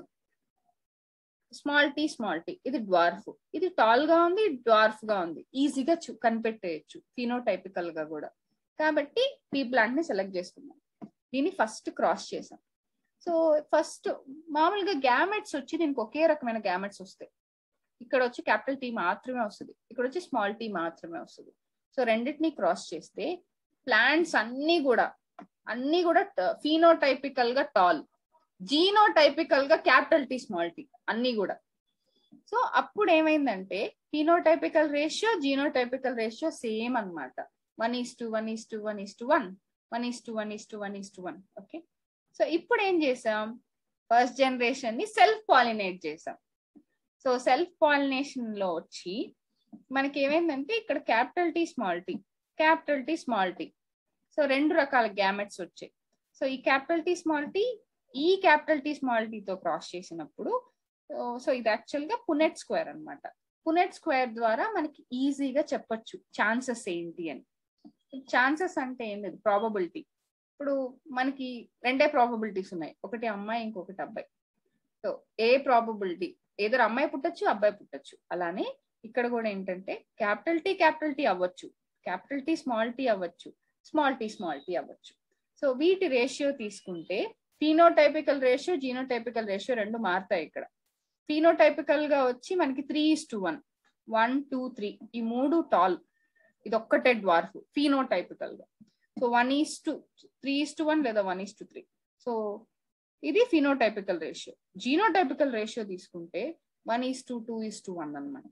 స్మాల్ టీ స్మాల్ టీ ఇది డ్వార్ఫ్ ఇది టాల్ గా ఉంది డ్వార్ఫ్ గా ఉంది ఈజీగా కనిపెట్టేయచ్చు ఫినోటైపికల్ గా కూడా కాబట్టి పీ ప్లాంట్ ని సెలెక్ట్ చేసుకున్నాం దీన్ని ఫస్ట్ క్రాస్ చేసాం సో ఫస్ట్ మామూలుగా గ్యామెట్స్ వచ్చి దీనికి ఒకే రకమైన గ్యామెట్స్ వస్తాయి ఇక్కడ వచ్చి క్యాపిటల్ టీ మాత్రమే వస్తుంది ఇక్కడ వచ్చి స్మాల్ టీ మాత్రమే వస్తుంది సో రెండింటిని క్రాస్ చేస్తే ప్లాంట్స్ అన్ని కూడా అన్ని కూడా ఫీనోటైపికల్ గా టాల్ జీనోటైపికల్ గా క్యాపిటల్ టీ స్మాల్ టీ అన్ని కూడా సో అప్పుడు ఏమైందంటే phenotypical ratio genotypical ratio same అనమాట one is to one is to one is to one one is to one is to one is to one okay so ఇప్పుడు ఏం చేసాం first generation ని self pollinate చేసాం so self pollination లో వచ్చి మనకి ఏమైందంటే ఇక్కడ capital T small T capital T small T so రెండు రకాల గ్యామెట్స్ వచ్చాయి సో ఈ క్యాపిటల్ టీ స్మాల్ టీ ఈ క్యాపిటల్ టీ స్మాల్ టీతో క్రాస్ చేసినప్పుడు సో ఇది యాక్చువల్ గా పునెట్ స్క్వేర్ అనమాట పునెట్ స్క్వేర్ ద్వారా మనకి ఈజీగా చెప్పొచ్చు ఛాన్సెస్ ఏంటి అని ఛాన్సెస్ అంటే ఏం లేదు ప్రాబబిలిటీ ఇప్పుడు మనకి రెండే ప్రాబబిలిటీస్ ఉన్నాయి ఒకటి అమ్మాయి ఇంకొకటి అబ్బాయి సో ఏ ప్రాబబిలిటీ ఏదో అమ్మాయి పుట్టచ్చు అబ్బాయి పుట్టచ్చు అలానే ఇక్కడ కూడా ఏంటంటే క్యాపిటల్ టీ క్యాపిటల్ టీ అవ్వచ్చు క్యాపిటల్ టీ స్మాల్ టీ అవ్వచ్చు స్మాల్ టీ స్మాల్ టీ అవ్వచ్చు సో వీటి రేషియో తీసుకుంటే ఫీనోటైపికల్ రేషియో జీనోటైపికల్ రేషియో రెండు మారుతాయి ఇక్కడ ఫీనోటైపికల్ గా వచ్చి మనకి three is to one one two three ఈ మూడు టాల్ ఇది ఒక్కటే డ్వార్ఫ్ ఫీనోటైపికల్ గా so one is to three is to one లేదా one is to three so ఇది ఫినోటైపికల్ రేషియో జీనోటైపికల్ రేషియో తీసుకుంటే one is to two is to one అనమాట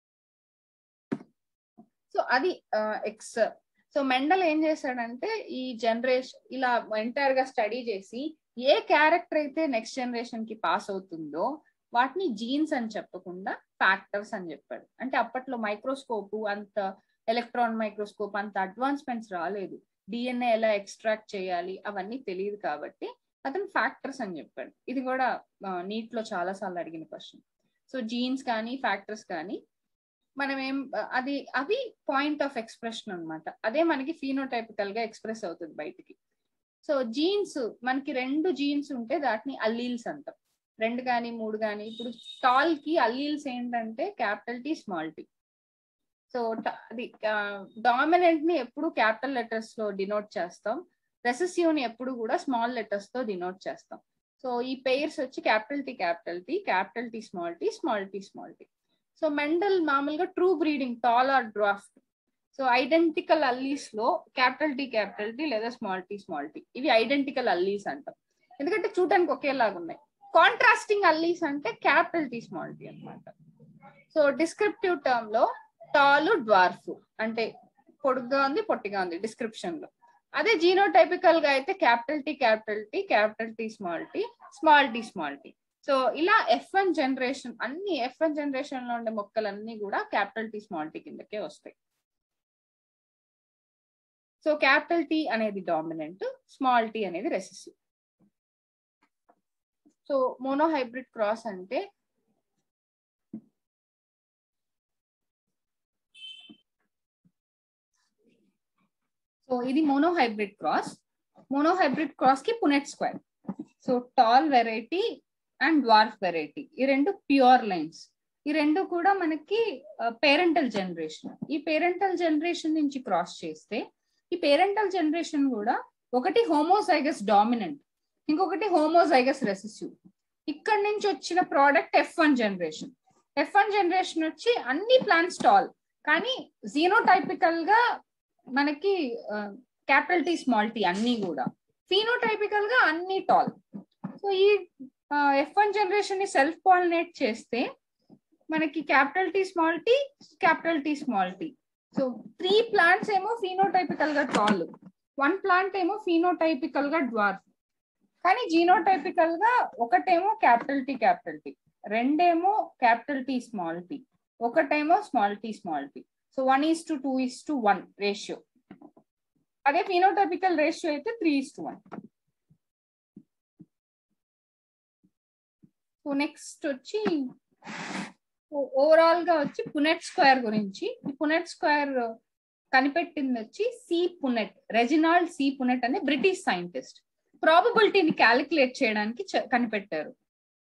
so అది ఎక్స్ సో మెండల్ ఏం చేశాడంటే ఈ జనరేషన్ ఇలా ఎంటైర్ గా స్టడీ చేసి ఏ క్యారెక్టర్ అయితే నెక్స్ట్ జనరేషన్ కి పాస్ అవుతుందో వాటిని జీన్స్ అని చెప్పకుండా ఫ్యాక్టర్స్ అని చెప్పాడు అంటే అప్పట్లో మైక్రోస్కోప్ అంత ఎలక్ట్రాన్ మైక్రోస్కోప్ అంత అడ్వాన్స్మెంట్స్ రాలేదు డిఎన్ఏ ఎలా ఎక్స్ట్రాక్ట్ చేయాలి అవన్నీ తెలియదు కాబట్టి అతను ఫ్యాక్టర్స్ అని చెప్పాడు ఇది కూడా నీట్ లో చాలా సార్లు అడిగిన క్వశ్చన్ సో జీన్స్ కానీ ఫ్యాక్టర్స్ కానీ మనం ఏం అది అవి పాయింట్ ఆఫ్ ఎక్స్ప్రెషన్ అనమాట అదే మనకి ఫీనోటైపికల్ గా ఎక్స్ప్రెస్ అవుతుంది బయటికి సో జీన్స్ మనకి రెండు జీన్స్ ఉంటే దాటిని అల్లీల్స్ అంటాం రెండు కానీ మూడు కానీ ఇప్పుడు టాల్ కి అల్లీల్స్ ఏంటంటే capital T small T so అది డామినెంట్ ని ఎప్పుడు క్యాపిటల్ లెటర్స్ లో డినోట్ చేస్తాం రెసెసివ్ ని ఎప్పుడు కూడా స్మాల్ లెటర్స్ తో డినోట్ చేస్తాం సో ఈ పేర్స్ వచ్చి capital T capital T capital T small T small T small T so Mendel మామూలుగా true breeding tall or dwarf so identical alleles లో క్యాపిటల్ టీ క్యాపిటల్ టీ లేదా small T small T ఇవి identical alleles అంటాం ఎందుకంటే చూడడానికి ఒకేలాగా ఉన్నాయి contrasting alleles అంటే క్యాపిటల్ టీ స్మాల్ టీ అనమాట సో డిస్క్రిప్టివ్ టర్మ్ లో టాలు డ్వార్ఫ్ అంటే పొడుగ్గా ఉంది పొట్టిగా ఉంది డిస్క్రిప్షన్ లో అదే జీనోటైపికల్ గా అయితే capital T capital T capital T small T small T small T so ఇలా ఎఫ్ వన్ జనరేషన్ అన్ని ఎఫ్ వన్ జనరేషన్ లో ఉండే మొక్కలన్నీ కూడా క్యాపిటల్ టీ స్మాల్ టీ కిందకే వస్తాయి సో క్యాపిటల్ టీ అనేది డామినెంట్ స్మాల్ టీ అనేది రెసెసివ్ సో మోనోహైబ్రిడ్ క్రాస్ అంటే సో ఇది మోనోహైబ్రిడ్ క్రాస్ మోనోహైబ్రిడ్ క్రాస్ కి Punnett square so tall variety and dwarf variety ఈ రెండు ప్యూర్ లైన్స్ ఈ రెండు కూడా మనకి పేరెంటల్ జనరేషన్ ఈ పేరెంటల్ జనరేషన్ నుంచి క్రాస్ చేస్తే ఈ పేరెంటల్ జనరేషన్ కూడా ఒకటి హోమోసైగస్ డామినెంట్ ఇంకొకటి హోమోసైగస్ రెసెసివ్ ఇక్కడ నుంచి వచ్చిన product F one generation F one generation వచ్చి అన్ని ప్లాంట్స్ టాల్ కానీ జీనోటైపికల్ గా మనకి క్యాపిటల్ టీ స్మాల్ టీ అన్ని కూడా ఫీనోటైపికల్ గా అన్ని టాల్ సో ఈ ఎఫ్ వన్ జనరేషన్ ని సెల్ఫ్ పాలినేట్ చేస్తే మనకి capital T small T capital T small T so three plants ఏమో ఫీనోటైపికల్ గా టాల్ వన్ ప్లాంట్ ఏమో ఫీనోటైపికల్ గా డ్వార్ఫ్ కానీ జీనోటైపికల్ గా ఒకటేమో క్యాపిటల్ టీ క్యాపిటల్ టీ రెండేమో క్యాపిటల్ టీ స్మాల్ టీ ఒకటేమో small T small T so one is to two is to one ratio అదే ఫినోటైపికల్ రేషియో అయితే three is to one so next వచ్చి overall గా వచ్చి Punnett square గురించి ఈ Punnett square కనిపెట్టింది వచ్చి C Punnett Reginald C Punnett అనే బ్రిటిష్ సైంటిస్ట్ ప్రాబబిలిటీని క్యాలిక్యులేట్ చేయడానికి కనిపెట్టారు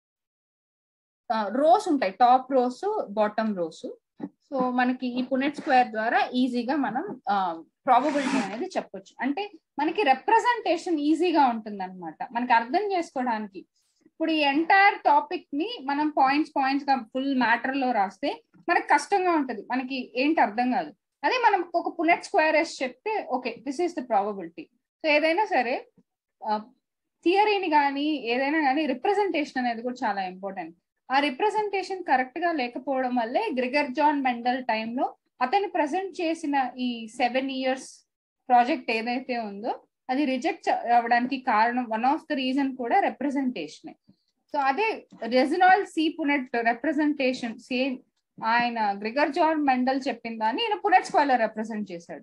రోస్ ఉంటాయి top rows bottom rows so మనకి ఈ పునెట్ స్క్వేర్ ద్వారా ఈజీగా మనం ప్రాబబిలిటీ అనేది చెప్పొచ్చు అంటే మనకి రిప్రజెంటేషన్ ఈజీగా ఉంటుంది అనమాట మనకి అర్థం చేసుకోవడానికి ఇప్పుడు ఈ ఎంటైర్ టాపిక్ ని మనం పాయింట్స్ పాయింట్స్ గా ఫుల్ మ్యాటర్ లో రాస్తే మనకి కష్టంగా ఉంటది మనకి ఏంటి అర్థం కాదు అదే మనం ఒక పునెట్ స్క్వేర్ వేసి చెప్తే okay this is the probability so ఏదైనా సరే థియరీని కానీ ఏదైనా కానీ రిప్రజెంటేషన్ అనేది కూడా చాలా ఇంపార్టెంట్ ఆ రిప్రజెంటేషన్ కరెక్ట్ గా లేకపోవడం వల్లే గ్రిగర్ జాన్ మెండల్ టైంలో అతను ప్రజెంట్ చేసిన ఈ సెవెన్ ఇయర్స్ ప్రాజెక్ట్ ఏదైతే ఉందో అది రిజెక్ట్ అవ్వడానికి కారణం వన్ ఆఫ్ ద రీజన్ కూడా రిప్రజెంటేషన్ సో అదే Reginald C Punnett representation same ఆయన గ్రిగర్ జాన్ మెండల్ చెప్పిన దాన్ని ఈయన పునెట్ స్క్వేర్ రిప్రజెంట్ చేశాడు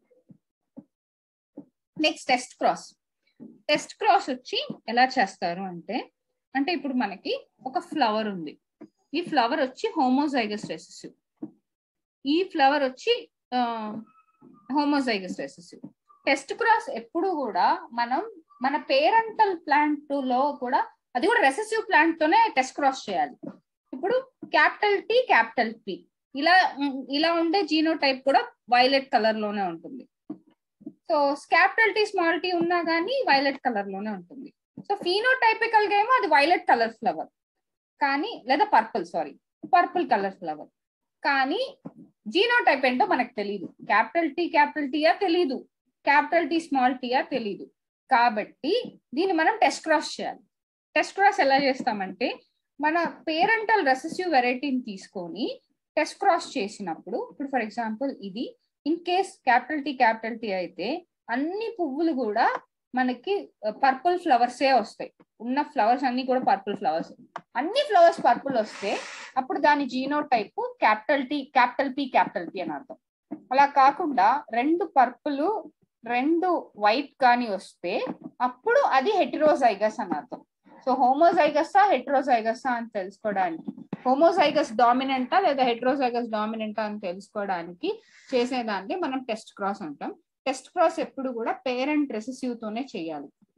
next test cross test cross వచ్చి ఎలా చేస్తారు అంటే అంటే ఇప్పుడు మనకి ఒక ఫ్లవర్ ఉంది ఈ ఫ్లవర్ వచ్చి హోమోజైగస్ రెసెసివ్ ఈ ఫ్లవర్ వచ్చి హోమోజైగస్ రెసెసివ్ టెస్ట్ క్రాస్ ఎప్పుడు కూడా మనం మన పేరెంటల్ ప్లాంట్ లో కూడా అది కూడా రెసెసివ్ ప్లాంట్ తోనే టెస్ట్ క్రాస్ చేయాలి ఇప్పుడు క్యాపిటల్ టీ క్యాపిటల్ పి ఇలా ఇలా ఉండే జీనో టైప్ కూడా వైలెట్ కలర్ లోనే ఉంటుంది so capital T small T ఉన్నా కానీ వైలెట్ కలర్ లోనే ఉంటుంది సో ఫీనోటైపికల్ గా ఏమో అది వైలెట్ కలర్ ఫ్లవర్ కానీ లేదా purple sorry purple colour flower కానీ జీనోటైప్ ఏంటో మనకు తెలియదు క్యాపిటల్ టీ క్యాపిటల్ టీయా తెలీదు క్యాపిటల్ టీ స్మాల్ టీయా తెలీదు కాబట్టి దీన్ని మనం టెస్ట్ క్రాస్ చేయాలి టెస్ట్ క్రాస్ ఎలా చేస్తామంటే మన పేరెంటల్ రెసెసివ్ వెరైటీని తీసుకొని టెస్ట్ క్రాస్ చేసినప్పుడు ఇప్పుడు ఫర్ ఎగ్జాంపుల్ ఇది in case capital T capital T అయితే అన్ని పువ్వులు కూడా మనకి పర్పుల్ ఫ్లవర్సే వస్తాయి ఉన్న ఫ్లవర్స్ అన్ని కూడా పర్పుల్ ఫ్లవర్స్ అన్ని ఫ్లవర్స్ పర్పుల్ వస్తే అప్పుడు దాని genotype capital T capital P capital P అని అర్థం అలా కాకుండా రెండు పర్పుల్ రెండు వైట్ కానీ వస్తే అప్పుడు అది హెటిరోజైగస్ అని అర్థం సో హోమోజైగసా హెట్రోజైగసా అని తెలుసుకోవడానికి హోమోజైగస్ డామినెంటా లేదా హెట్రోజైగస్ డామినెంటా అని తెలుసుకోవడానికి చేసేదాన్ని మనం టెస్ట్ క్రాస్ అంటాం టెస్ట్ క్రాస్ ఎప్పుడు కూడా పేరెంట్ రెసెసివ్ తోనే చేయాలి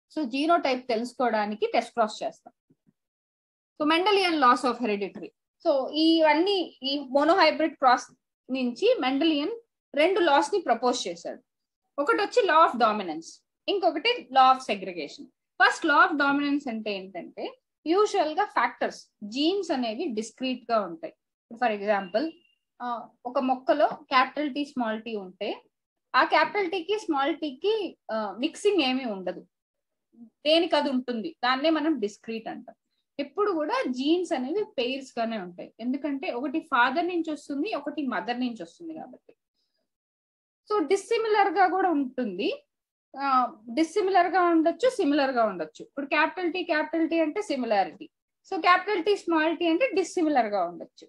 సో జీనో టైప్ తెలుసుకోవడానికి టెస్ట్ క్రాస్ చేస్తాం so Mendelian laws of heredity so ఇవన్నీ ఈ మోనోహైబ్రిడ్ క్రాస్ నుంచి మెండలియన్ రెండు లాస్ ని ప్రపోజ్ చేశాడు ఒకటి వచ్చి లా ఆఫ్ డామినెన్స్ ఇంకొకటి law of segregation first law of dominance అంటే ఏంటంటే యూజువల్ గా ఫ్యాక్టర్స్ జీన్స్ అనేవి డిస్క్రీట్ గా ఉంటాయి ఫర్ ఎగ్జాంపుల్ ఒక మొక్కలో క్యాపిటల్ టీ స్మాల్ టీ ఉంటే ఆ క్యాపిటల్ టీకి స్మాల్ టీకి మిక్సింగ్ ఏమీ ఉండదు దేనికి అది ఉంటుంది దాన్నే మనం డిస్క్రీట్ అంటాం ఎప్పుడు కూడా జీన్స్ అనేవి పెయిర్స్ గానే ఉంటాయి ఎందుకంటే ఒకటి ఫాదర్ నుంచి వస్తుంది ఒకటి మదర్ నుంచి వస్తుంది కాబట్టి సో డిస్సిమిలర్ గా కూడా ఉంటుంది డిస్సిమిలర్ గా ఉండొచ్చు సిమిలర్ గా ఉండొచ్చు ఇప్పుడు క్యాపిటల్ టీ క్యాపిటల్ టీ అంటే similarity so capital T small T అంటే డిస్సిమిలర్ గా ఉండొచ్చు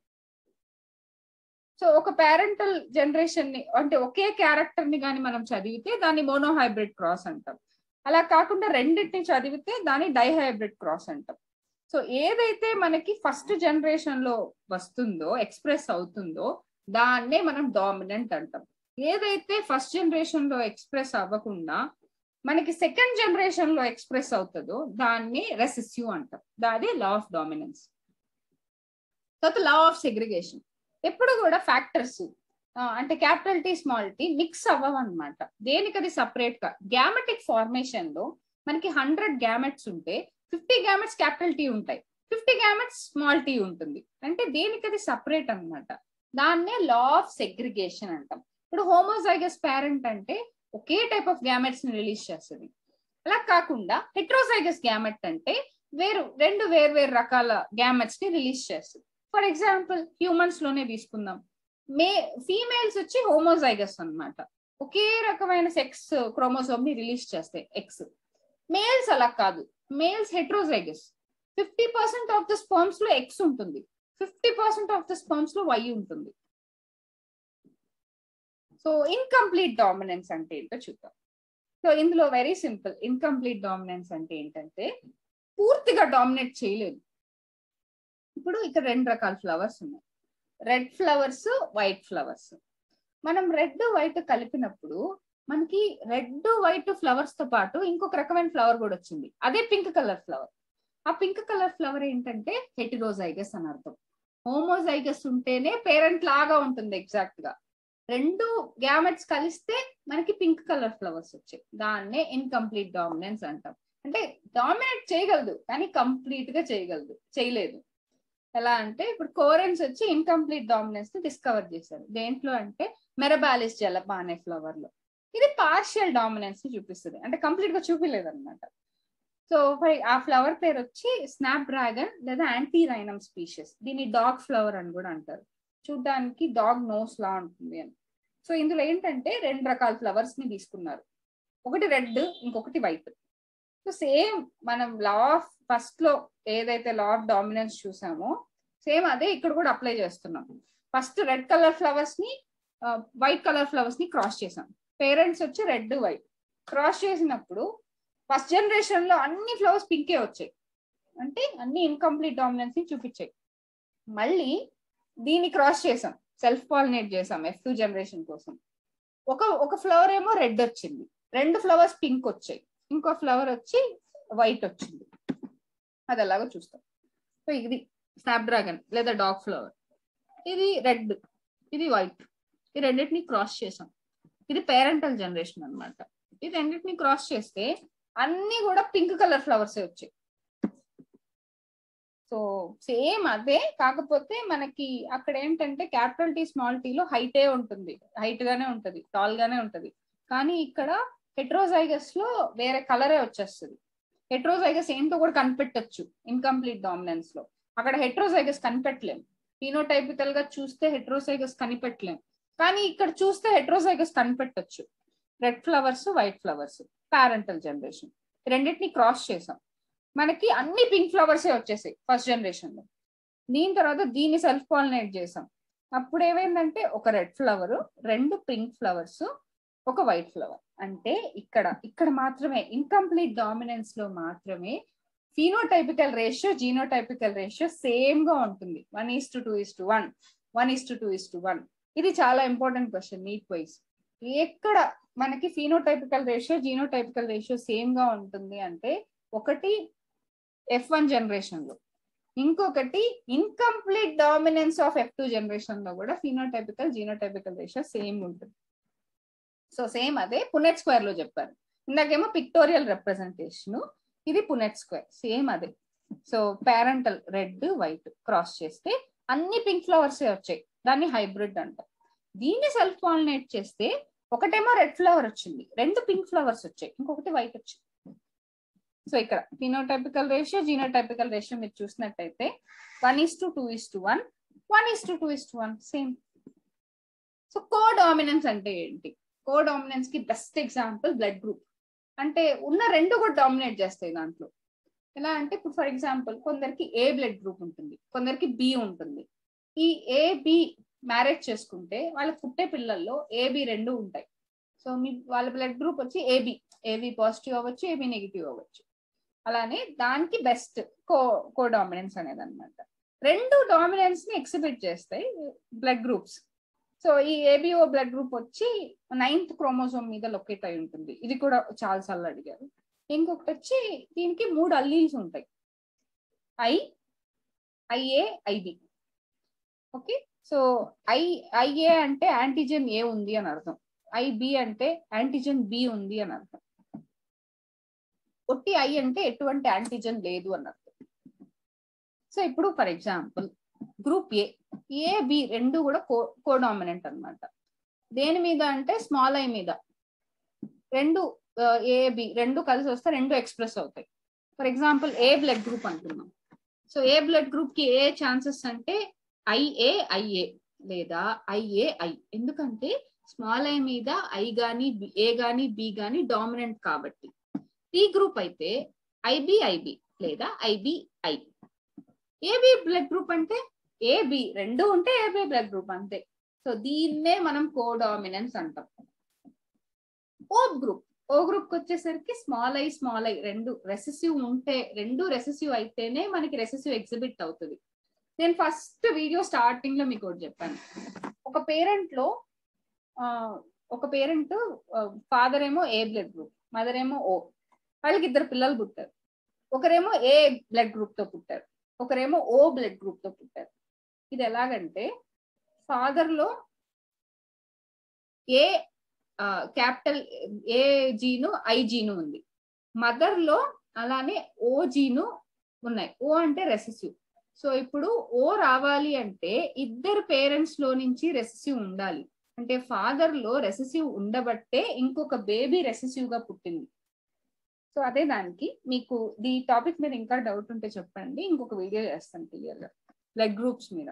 సో ఒక పేరెంటల్ జనరేషన్ ని అంటే ఒకే క్యారెక్టర్ ని కానీ మనం చదివితే దాన్ని మోనోహైబ్రిడ్ క్రాస్ అంటాం అలా కాకుండా రెండింటిని చదివితే దాన్ని డైహైబ్రిడ్ క్రాస్ అంటాం సో ఏదైతే మనకి ఫస్ట్ జనరేషన్ లో వస్తుందో ఎక్స్ప్రెస్ అవుతుందో దాన్నే మనం డామినెంట్ అంటాం ఏదైతే ఫస్ట్ జనరేషన్ లో ఎక్స్ప్రెస్ అవ్వకుండా మనకి సెకండ్ జనరేషన్ లో ఎక్స్ప్రెస్ అవుతుందో దాన్ని రెసిసివ్ అంటాం దాది లా ఆఫ్ డామినెన్స్ తర్వాత లా ఆఫ్ సెగ్రిగేషన్ ఎప్పుడు కూడా ఫ్యాక్టర్స్ అంటే capital T small T mix అవ్వవన్నమాట దేనికి అది సపరేట్ గా గ్యామెటిక్ ఫార్మేషన్ లో మనకి హండ్రెడ్ గ్యామెట్స్ ఉంటే ఫిఫ్టీ గ్యామెట్స్ క్యాపిటల్ టీ ఉంటాయి ఫిఫ్టీ గ్యామెట్స్ స్మాల్ టీ ఉంటుంది అంటే దేనికి అది సపరేట్ అనమాట దాన్నే లా ఆఫ్ సెగ్రిగేషన్ అంటాం ఇప్పుడు హోమోజైగస్ పేరెంట్ అంటే ఒకే టైప్ ఆఫ్ గ్యామెట్స్ ని రిలీజ్ చేస్తుంది అలా కాకుండా హెట్రోజైగస్ గ్యామెట్ అంటే వేరు రెండు వేరు వేరు రకాల గ్యామెట్స్ ని రిలీజ్ చేస్తుంది ఫర్ ఎగ్జాంపుల్ హ్యూమన్స్ లోనే తీసుకుందాం మే ఫీమేల్స్ వచ్చి హోమోజైగస్ అనమాట ఒకే రకమైన సెక్స్ క్రోమోసోమ్ ని రిలీజ్ చేస్తాయి ఎక్స్ మేల్స్ అలా కాదు males heterozygous fifty percent of the sperms లో ఎక్స్ ఉంటుంది fifty percent of the sperms లో వై ఉంటుంది సో ఇన్కంప్లీట్ డామినెన్స్ అంటే ఏంటో చూద్దాం సో ఇందులో వెరీ సింపుల్ ఇన్కంప్లీట్ డామినెన్స్ అంటే ఏంటంటే పూర్తిగా డామినేట్ చేయలేదు ఇప్పుడు ఇక్కడ రెండు రకాల ఫ్లవర్స్ ఉన్నాయి రెడ్ ఫ్లవర్స్ వైట్ ఫ్లవర్స్ మనం రెడ్ వైట్ కలిపినప్పుడు మనకి రెడ్ వైట్ ఫ్లవర్స్ తో పాటు ఇంకొక రకమైన ఫ్లవర్ కూడా వచ్చింది అదే పింక్ కలర్ ఫ్లవర్ ఆ పింక్ కలర్ ఫ్లవర్ ఏంటంటే హెటిరోజైగస్ అని అర్థం హోమోజైగస్ ఉంటేనే పేరెంట్ లాగా ఉంటుంది ఎగ్జాక్ట్ గా రెండు గ్యామెట్స్ కలిస్తే మనకి పింక్ కలర్ ఫ్లవర్స్ వచ్చాయి దాన్నే ఇన్కంప్లీట్ డామినెన్స్ అంటాం అంటే డామినేట్ చేయగలదు కానీ కంప్లీట్ గా చేయగలదు చేయలేదు ఎలా అంటే ఇప్పుడు కోరెన్స్ వచ్చి ఇన్కంప్లీట్ డామినెన్స్ ని డిస్కవర్ చేశారు దేంట్లో అంటే మెరబాలిస్ జలప అనే ఫ్లవర్ లో ఇది పార్షియల్ డామినెన్స్ ని చూపిస్తుంది అంటే కంప్లీట్ గా చూపిలేదు అనమాట సో ఆ ఫ్లవర్ పేరు వచ్చి స్నాప్ డ్రాగన్ లేదా యాంటీ రైనమ్ స్పీషియస్ దీన్ని డాగ్ ఫ్లవర్ అని కూడా అంటారు చూడ్డానికి డాగ్ నోస్ లా ఉంటుంది అని సో ఇందులో ఏంటంటే రెండు రకాల ఫ్లవర్స్ ని తీసుకున్నారు ఒకటి రెడ్ ఇంకొకటి వైట్ సో సేమ్ మనం లా ఆఫ్ ఫస్ట్ లో ఏదైతే లా ఆఫ్ డామినెన్స్ చూసామో సేమ్ అదే ఇక్కడ కూడా అప్లై చేస్తున్నాం ఫస్ట్ రెడ్ కలర్ ఫ్లవర్స్ ని వైట్ కలర్ ఫ్లవర్స్ ని క్రాస్ చేసాం పేరెంట్స్ వచ్చి రెడ్ వైట్ క్రాస్ చేసినప్పుడు ఫస్ట్ జనరేషన్ లో అన్ని ఫ్లవర్స్ పింకే వచ్చాయి అంటే అన్ని ఇన్కంప్లీట్ డామినెన్స్ ని చూపించాయి మళ్ళీ దీన్ని క్రాస్ చేసాం సెల్ఫ్ పాలినేట్ చేసాం ఎఫ్ టూ జనరేషన్ కోసం ఒక ఒక ఫ్లవర్ ఏమో రెడ్ వచ్చింది రెండు ఫ్లవర్స్ పింక్ వచ్చాయి ఇంకో ఫ్లవర్ వచ్చి వైట్ వచ్చింది అది ఎలాగో చూస్తాం సో ఇది స్నాప్ డ్రాగన్ లేదా డాగ్ ఫ్లవర్ ఇది రెడ్ ఇది వైట్ ఈ రెండింటిని క్రాస్ చేసాం ఇది పేరెంటల్ జనరేషన్ అనమాట ఈ రెండింటిని క్రాస్ చేస్తే అన్ని కూడా పింక్ కలర్ ఫ్లవర్స్ వచ్చాయి సో సేమ్ అదే కాకపోతే మనకి అక్కడ ఏంటంటే క్యాపిటల్ టీ స్మాల్ టీలో హైటే ఉంటుంది హైట్ గానే ఉంటది టాల్ గానే ఉంటది కానీ ఇక్కడ హెట్రోజైగస్ లో వేరే కలరే వచ్చేస్తుంది హెట్రోజైగస్ ఏంటో కూడా కనిపెట్టచ్చు ఇన్కంప్లీట్ డామినెన్స్ లో అక్కడ హెట్రోజైగస్ కనిపెట్టలేం ఫీనోటైపికల్ గా చూస్తే హెట్రోజైగస్ కనిపెట్టలేం కానీ ఇక్కడ చూస్తే హెట్రోజైగస్ కనిపెట్టచ్చు red flowers white flowers parental generation రెండింటిని క్రాస్ చేసాం మనకి అన్ని పింక్ ఫ్లవర్సే వచ్చేసాయి ఫస్ట్ జనరేషన్ లో దీని తర్వాత దీన్ని సెల్ఫ్ పాలినేట్ చేసాం అప్పుడు ఏమైందంటే ఒక రెడ్ ఫ్లవర్ రెండు పింక్ ఫ్లవర్స్ ఒక వైట్ ఫ్లవర్ అంటే ఇక్కడ ఇక్కడ మాత్రమే ఇన్కంప్లీట్ డామినెన్స్ లో మాత్రమే phenotypical ratio genotypical ratio same గా ఉంటుంది one is to two is to one one is to two is to one ఇది చాలా ఇంపార్టెంట్ క్వశ్చన్ నీట్ వైజ్ ఎక్కడ మనకి phenotypical ratio genotypical ratio same గా ఉంటుంది అంటే ఒకటి ఎఫ్ వన్ జనరేషన్ లో ఇంకొకటి incomplete dominance of F two generation లో కూడా ఫీనోటైపికల్ జీనోటైపికల్ రేషియో సేమ్ ఉంటుంది సో సేమ్ అదే పునెట్ స్క్వేర్ లో చెప్పారు ఇందాకేమో పిక్టోరియల్ రిప్రజెంటేషన్ ఇది పునెట్ స్క్వేర్ సేమ్ అదే so parental red white cross చేస్తే అన్ని పింక్ ఫ్లవర్స్ వచ్చాయి దాన్ని హైబ్రిడ్ అంటారు దీన్ని సెల్ఫ్ పాలినేట్ చేస్తే ఒకటేమో రెడ్ ఫ్లవర్ వచ్చింది రెండు పింక్ ఫ్లవర్స్ వచ్చాయి ఇంకొకటి వైట్ వచ్చింది సో ఇక్కడ ఫినోటైపికల్ రేషియో జీనోటైపికల్ రేషియో మీరు చూసినట్టయితే one is to two is to one one is to two is to one same so codominance అంటే ఏంటి కో డామినెన్స్ కి బెస్ట్ ఎగ్జాంపుల్ బ్లడ్ గ్రూప్ అంటే ఉన్న రెండు కూడా డామినేట్ చేస్తాయి దాంట్లో ఎలా అంటే ఇప్పుడు ఫర్ ఎగ్జాంపుల్ కొందరికి ఏ బ్లడ్ గ్రూప్ ఉంటుంది కొందరికి బి ఉంటుంది ఈ ఏ బి మ్యారేజ్ చేసుకుంటే వాళ్ళకి పుట్టే పిల్లల్లో ఏబి రెండు ఉంటాయి సో మీ వాళ్ళ బ్లడ్ గ్రూప్ వచ్చి ఏబి ఏబి పాజిటివ్ అవ్వచ్చు ఏబి నెగిటివ్ అవ్వచ్చు అలానే దానికి బెస్ట్ కో కో డామినెన్స్ అనేది అనమాట రెండు డామినెన్స్ ని ఎక్సిబిట్ చేస్తాయి బ్లడ్ గ్రూప్స్ సో ఈ ఏబిఓ బ్లడ్ గ్రూప్ వచ్చి నైన్త్ క్రోమోజోమ్ మీద లొకేట్ అయి ఉంటుంది ఇది కూడా చాలా సార్లు అడిగారు ఇంకొకటి వచ్చి దీనికి మూడు అల్లీల్స్ ఉంటాయి I I A I B okay so I I A అంటే యాంటీజెన్ ఏ ఉంది అని అర్థం ఐబి అంటే యాంటీజెన్ బి ఉంది అని అర్థం ఒట్టి ఐ అంటే ఎటువంటి యాంటీజెన్ లేదు అని అర్థం సో ఇప్పుడు for example group A A B రెండు కూడా కో కోడామినెంట్ అనమాట దేని మీద అంటే స్మాల్ ఐ మీద రెండు ఏ బి రెండు కలిసి వస్తే రెండు ఎక్స్ప్రెస్ అవుతాయి for example A blood group అంటున్నాం సో ఏ బ్లడ్ గ్రూప్ కి ఏ ఛాన్సెస్ అంటే ఐఏ ఐఏ లేదా ఐఏ ఐ ఎందుకంటే స్మాల్ ఐ మీద ఐ గాని ఏ గాని బి గాని డామినెంట్ కాబట్టి ఈ గ్రూప్ అయితే ఐబి ఐబి లేదా I B I AB blood group అంటే ఏబి రెండు ఉంటే ఏబి బ్లడ్ గ్రూప్ అంతే సో దీన్నే మనం కోడామినెన్స్ అంటాం ఓ గ్రూప్ ఓ గ్రూప్ వచ్చేసరికి స్మాల్ ఐ స్మాల్ ఐ రెండు రెసెసివ్ ఉంటే రెండు రెసెసివ్ అయితేనే మనకి రెసెసివ్ ఎగ్జిబిట్ అవుతుంది నేను ఫస్ట్ వీడియో స్టార్టింగ్ లో మీకు ఒకటి చెప్పాను ఒక పేరెంట్ లో ఒక పేరెంట్ ఫాదర్ ఏమో ఏ బ్లడ్ గ్రూప్ మదర్ ఏమో ఓ వాళ్ళకి ఇద్దరు పిల్లలు పుట్టారు ఒకరేమో ఏ బ్లడ్ గ్రూప్ తో పుట్టారు ఒకరేమో ఓ బ్లడ్ గ్రూప్ తో పుట్టారు ఇది ఎలాగంటే ఫాదర్ లో ఏ క్యాపిటల్ ఏ జీను ఐ జీను ఉంది మదర్ లో అలానే ఓ జీను ఉన్నాయి ఓ అంటే రెసెసివ్ సో ఇప్పుడు ఓ రావాలి అంటే ఇద్దరు పేరెంట్స్ లో నుంచి రెసెసివ్ ఉండాలి అంటే ఫాదర్ లో రెసెసివ్ ఉండబట్టే ఇంకొక బేబీ రెసెసివ్ గా పుట్టింది సో అదే దానికి మీకు ఈ టాపిక్ మీద ఇంకా డౌట్ ఉంటే చెప్పండి ఇంకొక వీడియో చేస్తాను క్లియర్ గా బ్లడ్ గ్రూప్స్ మీద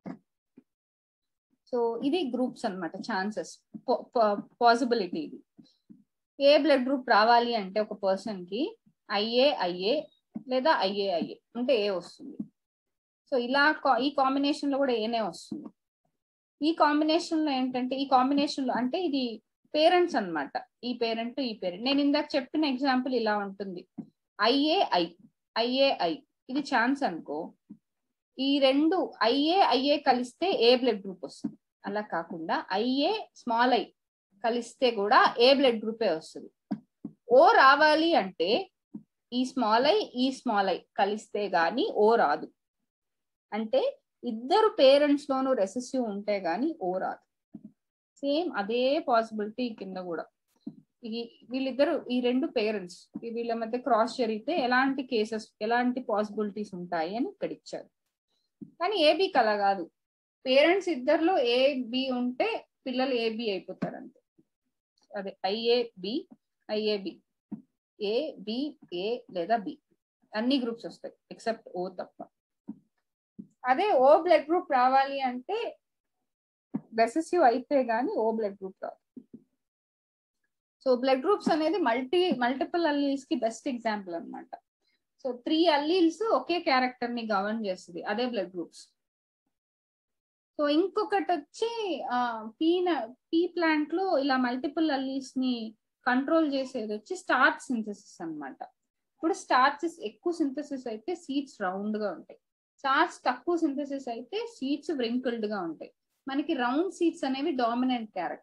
సో ఇది గ్రూప్స్ అనమాట ఛాన్సెస్ పాసిబిలిటీ ఇది ఏ బ్లడ్ గ్రూప్ రావాలి అంటే ఒక పర్సన్ కి ఐఏ ఐఏ లేదా ఐఏ ఐఏ అంటే ఏ వస్తుంది సో ఇలా ఈ కాంబినేషన్ లో కూడా ఏనే వస్తుంది ఈ కాంబినేషన్ లో ఏంటంటే ఈ కాంబినేషన్ లో అంటే ఇది పేరెంట్స్ అనమాట ఈ పేరెంట్ ఈ పేరెంట్ నేను ఇందాక చెప్పిన ఎగ్జాంపుల్ ఇలా ఉంటుంది ఐఏ ఐ ఐఏ ఐ ఇది ఛాన్స్ అనుకో ఈ రెండు ఐఏ ఐఏ కలిస్తే ఏ బ్లడ్ గ్రూప్ వస్తుంది అలా కాకుండా ఐఏ స్మాల్ ఐ కలిస్తే కూడా ఏ బ్లడ్ గ్రూపే వస్తుంది ఓ రావాలి అంటే ఈ స్మాల్ ఐ ఈ స్మాల్ ఐ కలిస్తే గాని ఓ రాదు అంటే ఇద్దరు పేరెంట్స్ లోనూ రెసెసివ్ ఉంటే గాని ఓ రాదు సేమ్ అదే పాసిబిలిటీ కింద కూడా ఈ వీళ్ళిద్దరు ఈ రెండు పేరెంట్స్ వీళ్ళ మధ్య క్రాస్ జరిగితే ఎలాంటి కేసెస్ ఎలాంటి పాసిబిలిటీస్ ఉంటాయి అని ఇక్కడ ఇచ్చారు కానీ ఏబికి అలా కాదు పేరెంట్స్ ఇద్దరులో ఏ బి ఉంటే పిల్లలు ఏబి అయిపోతారు అంతే అదే I A B I A B A B A లేదా బి అన్ని గ్రూప్స్ వస్తాయి ఎక్సెప్ట్ ఓ తప్ప అదే ఓ బ్లడ్ గ్రూప్ రావాలి అంటే రెసెసివ్ అయితే గానీ ఓ బ్లడ్ గ్రూప్ రాదు సో బ్లడ్ గ్రూప్స్ అనేది మల్టీ మల్టిపుల్ అల్లీల్స్ కి బెస్ట్ ఎగ్జాంపుల్ అనమాట సో త్రీ అల్లీల్స్ ఒకే క్యారెక్టర్ ని గవర్న్ చేస్తుంది అదే బ్లడ్ గ్రూప్స్ సో ఇంకొకటి వచ్చి పీన పీ ప్లాంట్ లో ఇలా మల్టిపుల్ అల్లీల్స్ ని కంట్రోల్ చేసేది వచ్చి స్టార్చ్ సింథసిస్ అనమాట ఇప్పుడు స్టార్చెస్ ఎక్కువ సింథసిస్ అయితే సీడ్స్ రౌండ్ గా ఉంటాయి స్టార్చ్ తక్కువ సింథసిస్ అయితే సీడ్స్ వ్రింకిల్డ్ గా ఉంటాయి మనకి రౌండ్ సీడ్స్ అనేవి డామినెంట్ క్యారెక్టర్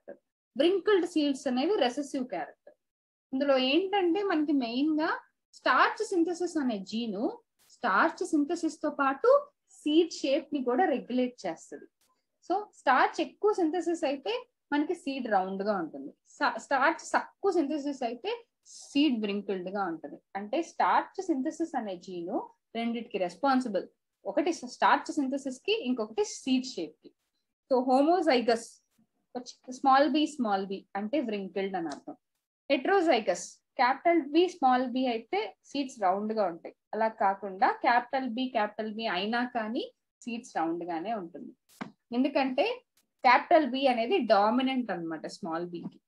బ్రింకిల్డ్ సీడ్స్ అనేవి రెసెసివ్ క్యారెక్టర్ ఇందులో ఏంటంటే మనకి మెయిన్ గా స్టార్చ్ సింథసిస్ అనే జీను స్టార్చ్ సింథసిస్ తో పాటు సీడ్ షేప్ ని కూడా రెగ్యులేట్ చేస్తుంది సో స్టార్చ్ ఎక్కువ సింథసిస్ అయితే మనకి సీడ్ రౌండ్ గా ఉంటుంది స్టార్చ్ తక్కువ సింథసిస్ అయితే సీడ్ బ్రింకిల్డ్ గా ఉంటుంది అంటే స్టార్చ్ సింథసిస్ అనే జీను రెండిటికి రెస్పాన్సిబుల్ ఒకటి స్టార్చ్ సింథసిస్ కి ఇంకొకటి సీడ్ షేప్ కి so homozygous small B small B అంటే వ్రింకిల్డ్ అని అర్థం heterozygous capital B small B అయితే సీడ్స్ రౌండ్ గా ఉంటాయి అలా కాకుండా క్యాపిటల్ బి క్యాపిటల్ బి అయినా కానీ సీడ్స్ రౌండ్ గానే ఉంటుంది ఎందుకంటే క్యాపిటల్ బి అనేది డామినెంట్ అనమాట స్మాల్ బికి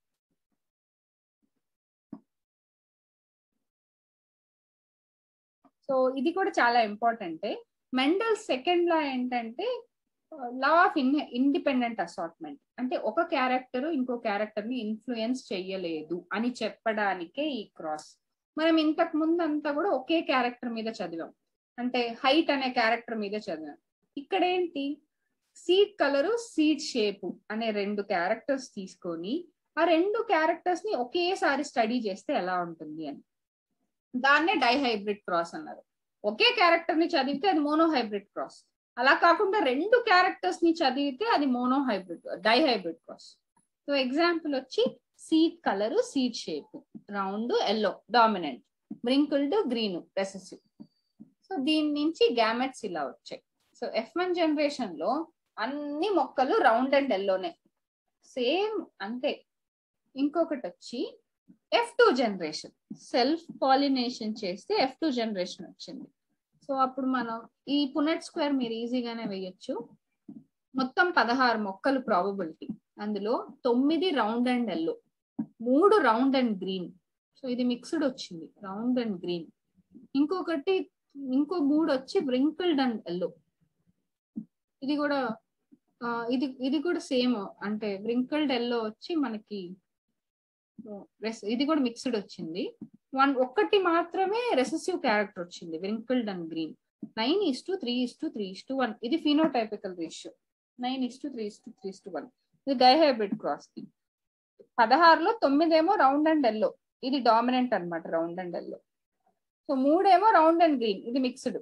సో ఇది కూడా చాలా ఇంపార్టెంటే మెండల్ సెకండ్ లా ఏంటంటే law of in independent assortment అంటే ఒక క్యారెక్టర్ ఇంకో క్యారెక్టర్ ని ఇన్ఫ్లుయెన్స్ చెయ్యలేదు అని చెప్పడానికే ఈ క్రాస్ మనం ఇంతకు ముందు అంతా కూడా ఒకే క్యారెక్టర్ మీద చదివాం అంటే హైట్ అనే క్యారెక్టర్ మీద చదివాం ఇక్కడ ఏంటి సీడ్ కలరు సీడ్ షేపు అనే రెండు క్యారెక్టర్స్ తీసుకొని ఆ రెండు క్యారెక్టర్స్ ని ఒకేసారి స్టడీ చేస్తే ఎలా ఉంటుంది అని దాన్నే డైహైబ్రిడ్ క్రాస్ అన్నారు ఒకే క్యారెక్టర్ ని చదివితే అది మోనో హైబ్రిడ్ క్రాస్ అలా కాకుండా రెండు క్యారెక్టర్స్ ని చదివితే అది monohybrid dihybrid cross so example వచ్చి seed colour seed shape round yellow dominant wrinkled green recessive so దీని నుంచి గ్యామెట్స్ ఇలా వచ్చాయి సో ఎఫ్ వన్ జనరేషన్ లో అన్ని మొక్కలు రౌండ్ అండ్ ఎల్లోనే సేమ్ అంతే ఇంకొకటి వచ్చి F two generation self pollination చేస్తే ఎఫ్ టూ జనరేషన్ వచ్చింది సో అప్పుడు మనం ఈ పునెట్ స్క్వేర్ మీరు ఈజీగానే వేయొచ్చు మొత్తం పదహారు మొక్కలు ప్రాబబిలిటీ అందులో తొమ్మిది రౌండ్ అండ్ ఎల్లో మూడు రౌండ్ అండ్ గ్రీన్ సో ఇది మిక్స్డ్ వచ్చింది రౌండ్ అండ్ గ్రీన్ ఇంకొకటి ఇంకో మూడు వచ్చి బ్రింకిల్డ్ అండ్ ఎల్లో ఇది కూడా ఇది ఇది కూడా సేమ్ అంటే బ్రింకిల్డ్ ఎల్లో వచ్చి మనకి ఇది కూడా మిక్స్డ్ వచ్చింది వన్ ఒక్కటి మాత్రమే రెసెసివ్ క్యారెక్టర్ వచ్చింది wrinkled and green nine is to three is to three is to one ఇది phenotypical ratio nine is to three is to three is to one ఇది డైహైబ్రిడ్ క్రాస్ ది పదహారులో తొమ్మిదేమో round and yellow ఇది dominant అనమాట round and yellow so మూడేమో round and green ఇది mixed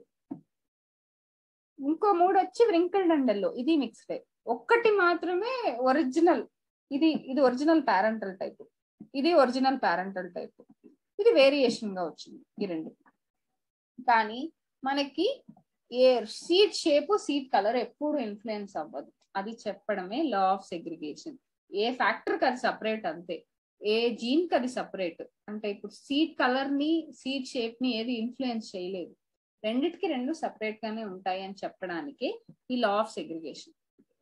ఇంకో మూడు వచ్చి వ్రింకిల్డ్ అండ్ ఎల్లో ఇది మిక్స్డ్ ఒక్కటి మాత్రమే ఒరిజినల్ ఇది ఇది ఒరిజినల్ పారెంటల్ టైప్ ఇది ఒరిజినల్ పారెంటల్ టైప్ ఇది వేరియేషన్ గా వచ్చింది ఈ రెండు కానీ మనకి ఏ సీట్ షేప్ సీట్ కలర్ ఎప్పుడు ఇన్ఫ్లుయెన్స్ అవ్వదు అది చెప్పడమే లా ఆఫ్ సెగ్రిగేషన్ ఏ ఫ్యాక్టర్ కి అది సపరేట్ అంతే ఏ జీన్ కి అది సపరేట్ అంటే ఇప్పుడు సీట్ కలర్ ని సీట్ షేప్ ని ఏది ఇన్ఫ్లుయెన్స్ చేయలేదు రెండిటికి రెండు సపరేట్ గానే ఉంటాయి అని చెప్పడానికి ఈ లా ఆఫ్ సెగ్రిగేషన్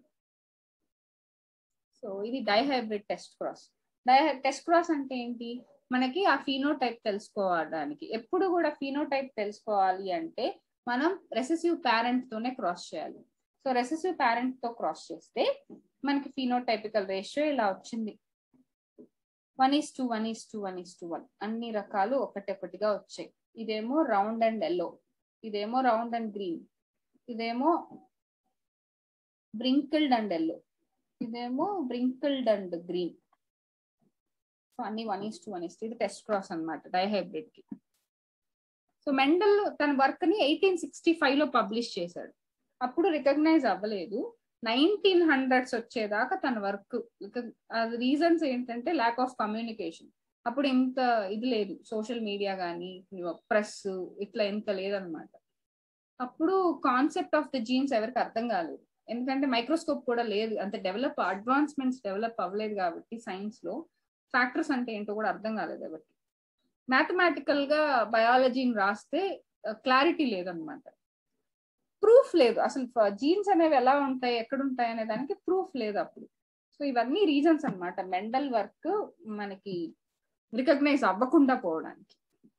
సో ఇది dihybrid test cross di test cross అంటే ఏంటి మనకి ఆ ఫీనోటైప్ తెలుసుకోవడానికి ఎప్పుడు కూడా ఫీనోటైప్ తెలుసుకోవాలి అంటే మనం రెసెసివ్ పేరెంట్ తోనే క్రాస్ చేయాలి సో రెసెసివ్ పేరెంట్ తో క్రాస్ చేస్తే మనకి ఫీనోటైపికల్ రేషియో ఇలా వచ్చింది one is to one is to one is to one అన్ని రకాలు ఒకటొకటిగా వచ్చాయి ఇదేమో రౌండ్ అండ్ ఎల్లో ఇదేమో రౌండ్ అండ్ గ్రీన్ ఇదేమో బ్రింకిల్డ్ అండ్ ఎల్లో ఇదేమో బ్రింకిల్డ్ అండ్ గ్రీన్ సో అన్ని one is to one is ఇది టెస్ట్ క్రాస్ అనమాట డైహైబ్రిడ్ కి సో మెండల్ తన వర్క్ ని ఎయిటీన్ సిక్స్టీ ఫైవ్ లో పబ్లిష్ చేశాడు అప్పుడు రికగ్నైజ్ అవ్వలేదు నైన్టీన్ హండ్రెడ్స్ వచ్చేదాకా తన వర్క్ రీజన్స్ ఏంటంటే ల్యాక్ ఆఫ్ కమ్యూనికేషన్ అప్పుడు ఇంత ఇది లేదు సోషల్ మీడియా కానీ ప్రెస్ ఇట్లా ఇంత లేదనమాట అప్పుడు కాన్సెప్ట్ ఆఫ్ ద జీన్స్ ఎవరికి అర్థం కాలేదు ఎందుకంటే మైక్రోస్కోప్ కూడా లేదు అంత డెవలప్ అడ్వాన్స్మెంట్స్ డెవలప్ అవ్వలేదు కాబట్టి సైన్స్ లో ఫ్యాక్టర్స్ అంటే ఏంటో కూడా అర్థం కాలేదు ఎవరికి మ్యాథమెటికల్ గా బయాలజీని రాస్తే క్లారిటీ లేదనమాట ప్రూఫ్ లేదు అసలు జీన్స్ అనేవి ఎలా ఉంటాయి ఎక్కడ ఉంటాయి అనే దానికి ప్రూఫ్ లేదు అప్పుడు సో ఇవన్నీ రీజన్స్ అనమాట మెంటల్ వర్క్ మనకి రికగ్నైజ్ అవ్వకుండా పోవడానికి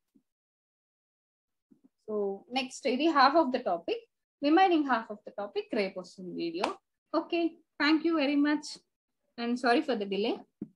సో నెక్స్ట్ ఇది half of the topic remaining half of the topic రేపు వస్తుంది video okay thank you very much and sorry for the delay